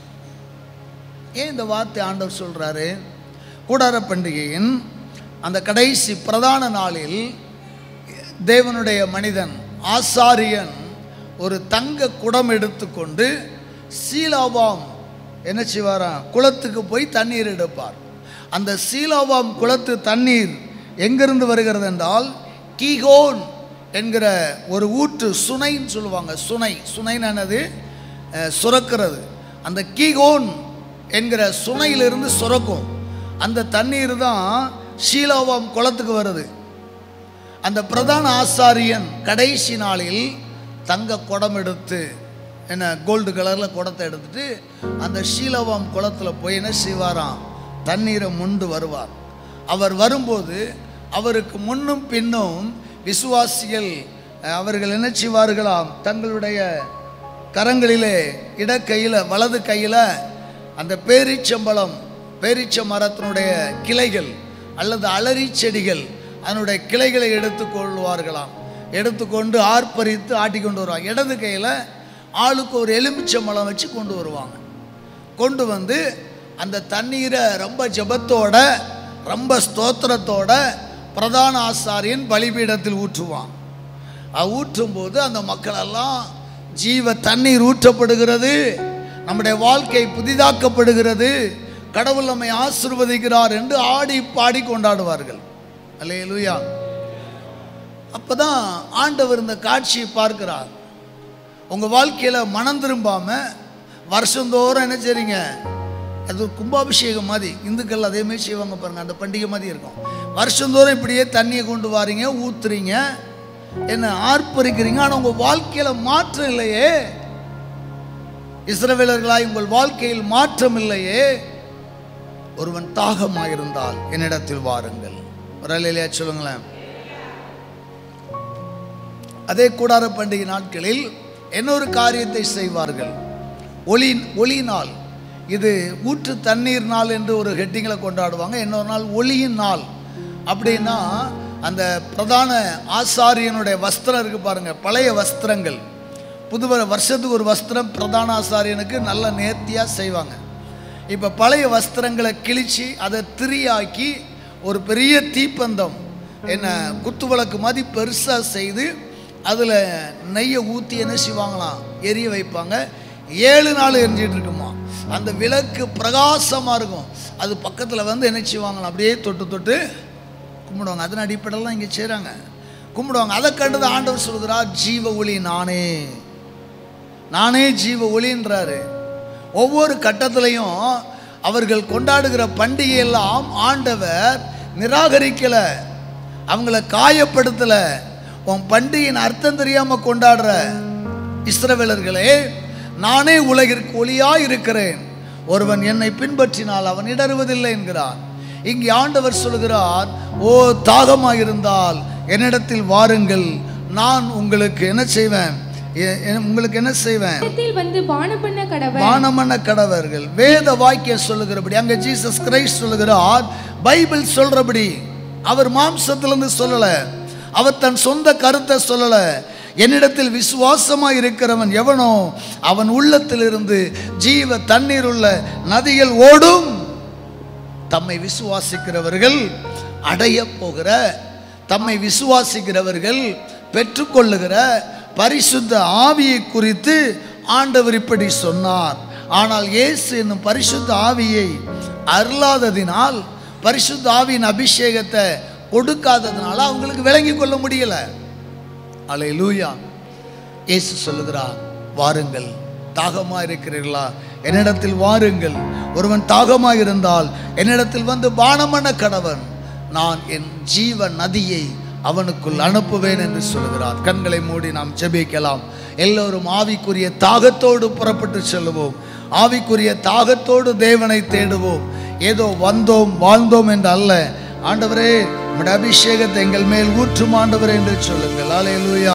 ஏன் இந்த வார்த்தை ஆண்டவர் சொல்றாரு கூடார பண்டிகையின் அந்த கடைசி பிரதான நாளில் தேவனுடைய மனிதன் ஆசாரியன் ஒரு தங்க குடம் எடுத்துக்கொண்டு சீலாவாம் என்ன செய்வாராம் குளத்துக்கு போய் தண்ணீர் எடுப்பார் அந்த சீலாவாம் குளத்து தண்ணீர் எங்கிருந்து வருகிறது என்றால் கீகோன் என்கிற ஒரு ஊற்று சுனைன்னு சொல்லுவாங்க சுனை சுனைன்னு என்னது அஹ், சுரக்கிறது அந்த கீகோன் என்கிற சுனையிலிருந்து சுரக்கும் அந்த தண்ணீர் தான் ஷீலாவாம் குளத்துக்கு வருது அந்த பிரதான ஆசாரியன் கடைசி நாளில் தங்க குடம் எடுத்து என்ன கோல்டு கலரில் குடத்தை எடுத்துட்டு அந்த ஷீலவாம் குளத்தில் போய் என்ன செய்வாராம் தண்ணீரை முண்டு வருவார் அவர் வரும்போது அவருக்கு முன்னும் பின்னும் விசுவாசிகள் அஹ், அவர்கள் என்ன செய்வார்களாம் தங்களுடைய கரங்களிலே இடக்கையில் வலது கையில் அந்த பேரீச்சம்பழம் பேரீச்ச மரத்தினுடைய கிளைகள் அல்லது அலரி செடிகள் அதனுடைய கிளைகளை எடுத்துக்கொள்வார்களாம் எடுத்துக்கொண்டு ஆர்ப்பரித்து ஆட்டி கொண்டு வருவாங்க இடது கையில் ஆளுக்கு ஒரு எலுமிச்சம்பழம் வச்சு கொண்டு வருவாங்க கொண்டு வந்து அந்த தண்ணீரை ரொம்ப ஜெபத்தோட ரொம்ப ஸ்தோத்திரத்தோட பிரதான ஆசாரியன் பலிபீடத்தில் ஊற்றுவான் அது ஊற்றும்போது அந்த மக்களெல்லாம் ஜீவ தண்ணீர் ஊற்றப்படுகிறது நம்முடைய வாழ்க்கை புதிதாக்கப்படுகிறது கடவுள் நம்மை ஆசிர்வதிக்கிறார் என்று ஆடி பாடி கொண்டாடுவார்கள் அல்லேலூயா அப்பதான் ஆண்டவர் இந்த காட்சியை பார்க்கிறார் உங்கள் வாழ்க்கையில் மனம் திரும்பாம வருஷந்தோறும் என்ன செய்றீங்க அது ஒரு கும்பாபிஷேகம் மாதிரி இந்துக்கள் அதே மாதிரி செய்வாங்க பாருங்க அந்த பண்டிகை மாதிரி இருக்கும் வருஷந்தோறும் இப்படியே தண்ணியை கொண்டு வாரீங்க ஊத்துறீங்க என்ன ஆர்ப்பரிக்கிறீங்க ஆனால் உங்கள் வாழ்க்கையில் மாற்றம் இல்லையே இஸ்ரவேலர்களாய் உங்கள் வாழ்க்கையில் மாற்றம் இல்லையே ஒருவன் தாகமாயிருந்தால் என்னிடத்தில் வாருங்கள் ஒரு இல்லையா சொல்லுங்களேன் அதே கூடார பண்டிகை நாட்களில் இன்னொரு காரியத்தை செய்வார்கள் ஒளி ஒளி நாள் இது ஊற்று தண்ணீர் நாள் என்று ஒரு ஹெட்டிங்கில் கொண்டாடுவாங்க இன்னொரு நாள் ஒளியின் நாள் அப்படின்னா அந்த பிரதான ஆசாரியனுடைய வஸ்திரம் இருக்கு பாருங்க பழைய வஸ்திரங்கள் புது வ- வருஷத்துக்கு ஒரு வஸ்திரம் பிரதான ஆசாரியனுக்கு நல்ல நேர்த்தியாக செய்வாங்க இப்போ பழைய வஸ்திரங்களை கிழிச்சு அதை திரியாக்கி ஒரு பெரிய தீப்பந்தம் என்ன குத்துவிளக்கு மாதிரி பெருசாக செய்து அதில் நெய்யை ஊற்றி என்ன செய்வாங்களாம் எரிய வைப்பாங்க ஏழு நாள் எரிஞ்சிட்டு இருக்குமா அந்த விளக்கு பிரகாசமாக இருக்கும் அது பக்கத்தில் வந்து என்ன செய்வாங்களாம் அப்படியே தொட்டு தொட்டு கும்பிடுவாங்க அதன் அடிப்படையில் இங்கே செய்கிறாங்க கும்பிடுவாங்க அதை கண்டது ஆண்டவர் சொல்கிறார் ஜீவ ஒளி நானே நானே ஜீவ ஒளின்றாரு ஒவ்வொரு கட்டத்திலையும் அவர்கள் கொண்டாடுகிற பண்டிகை எல்லாம் ஆண்டவர் நிராகரிக்கல அவங்கள காயப்படுத்தல உன் பண்டிகையின் அர்த்தம் தெரியாம கொண்டாடுற இஸ்ரவேலர்களே நானே உலகிற்கு ஒளியாய் இருக்கிறேன் ஒருவன் என்னை பின்பற்றினால் அவன் இடறுவதில்லை என்கிறார் இங்கே ஆண்டவர் சொல்கிறார் ஓ தாகமாக இருந்தால் என்னிடத்தில் வாருங்கள் நான் உங்களுக்கு என்ன செய்வேன் எ- எ- உங்களுக்கு என்ன செய்வேன் இடத்தில் வந்து பானம் பண்ண கடவன் வானமன கடவர்கள் வேத வாக்கியம் சொல்லுகிறபடி அங்க ஜீசஸ் கிரைஸ்ட் சொல்லுகிறார் பைபிள் சொல்றபடி அவர் மாம்சத்திலிருந்து சொல்லல அவர் தன் சொந்த கருத்தை சொல்லல என்னிடத்தில் விசுவாசமாய் இருக்கிறவன் எவனோ அவன் உள்ளத்திலிருந்து ஜீவ தண்ணீர் உள்ள நதிகள் ஓடும் தம்மை விசுவாசிக்கிறவர்கள் அடைய போகிற தம்மை விசுவாசிக்கிறவர்கள் பெற்றுக்கொள்ளுகிற பரிசுத்த ஆவியை குறித்து ஆண்டவர் இப்படி சொன்னார் ஆனால் இயேசு என்னும் பரிசுத்த ஆவியை அருளாததினால் பரிசுத்த ஆவியின் அபிஷேகத்தை கொடுக்காததுனால அவங்களுக்கு விளங்கி கொள்ள முடியல அலை லூயா இயேசு சொல்லுகிறார் வாருங்கள் தாகமா இருக்கிறீர்களா என்னிடத்தில் வாருங்கள் ஒருவன் தாகமா இருந்தால் என்னிடத்தில் வந்து பானமன கடவன் நான் என் ஜீவ நதியை அவனுக்குள் அனுப்புவேன் என்று சொல்லுகிறார் கண்களை மூடி நாம் ஜெபிக்கலாம் எல்லோரும் ஆவிக்குரிய தாகத்தோடு புறப்பட்டு செல்லுவோம் ஆவிக்குரிய தாகத்தோடு தேவனை தேடுவோம் ஏதோ வந்தோம் வாழ்ந்தோம் என்று அல்ல ஆண்டவரே உம்முடைய அபிஷேகத்தை எங்கள் மேல் ஊற்றும் ஆண்டவரே என்று சொல்லுங்கள் அல்லேலூயா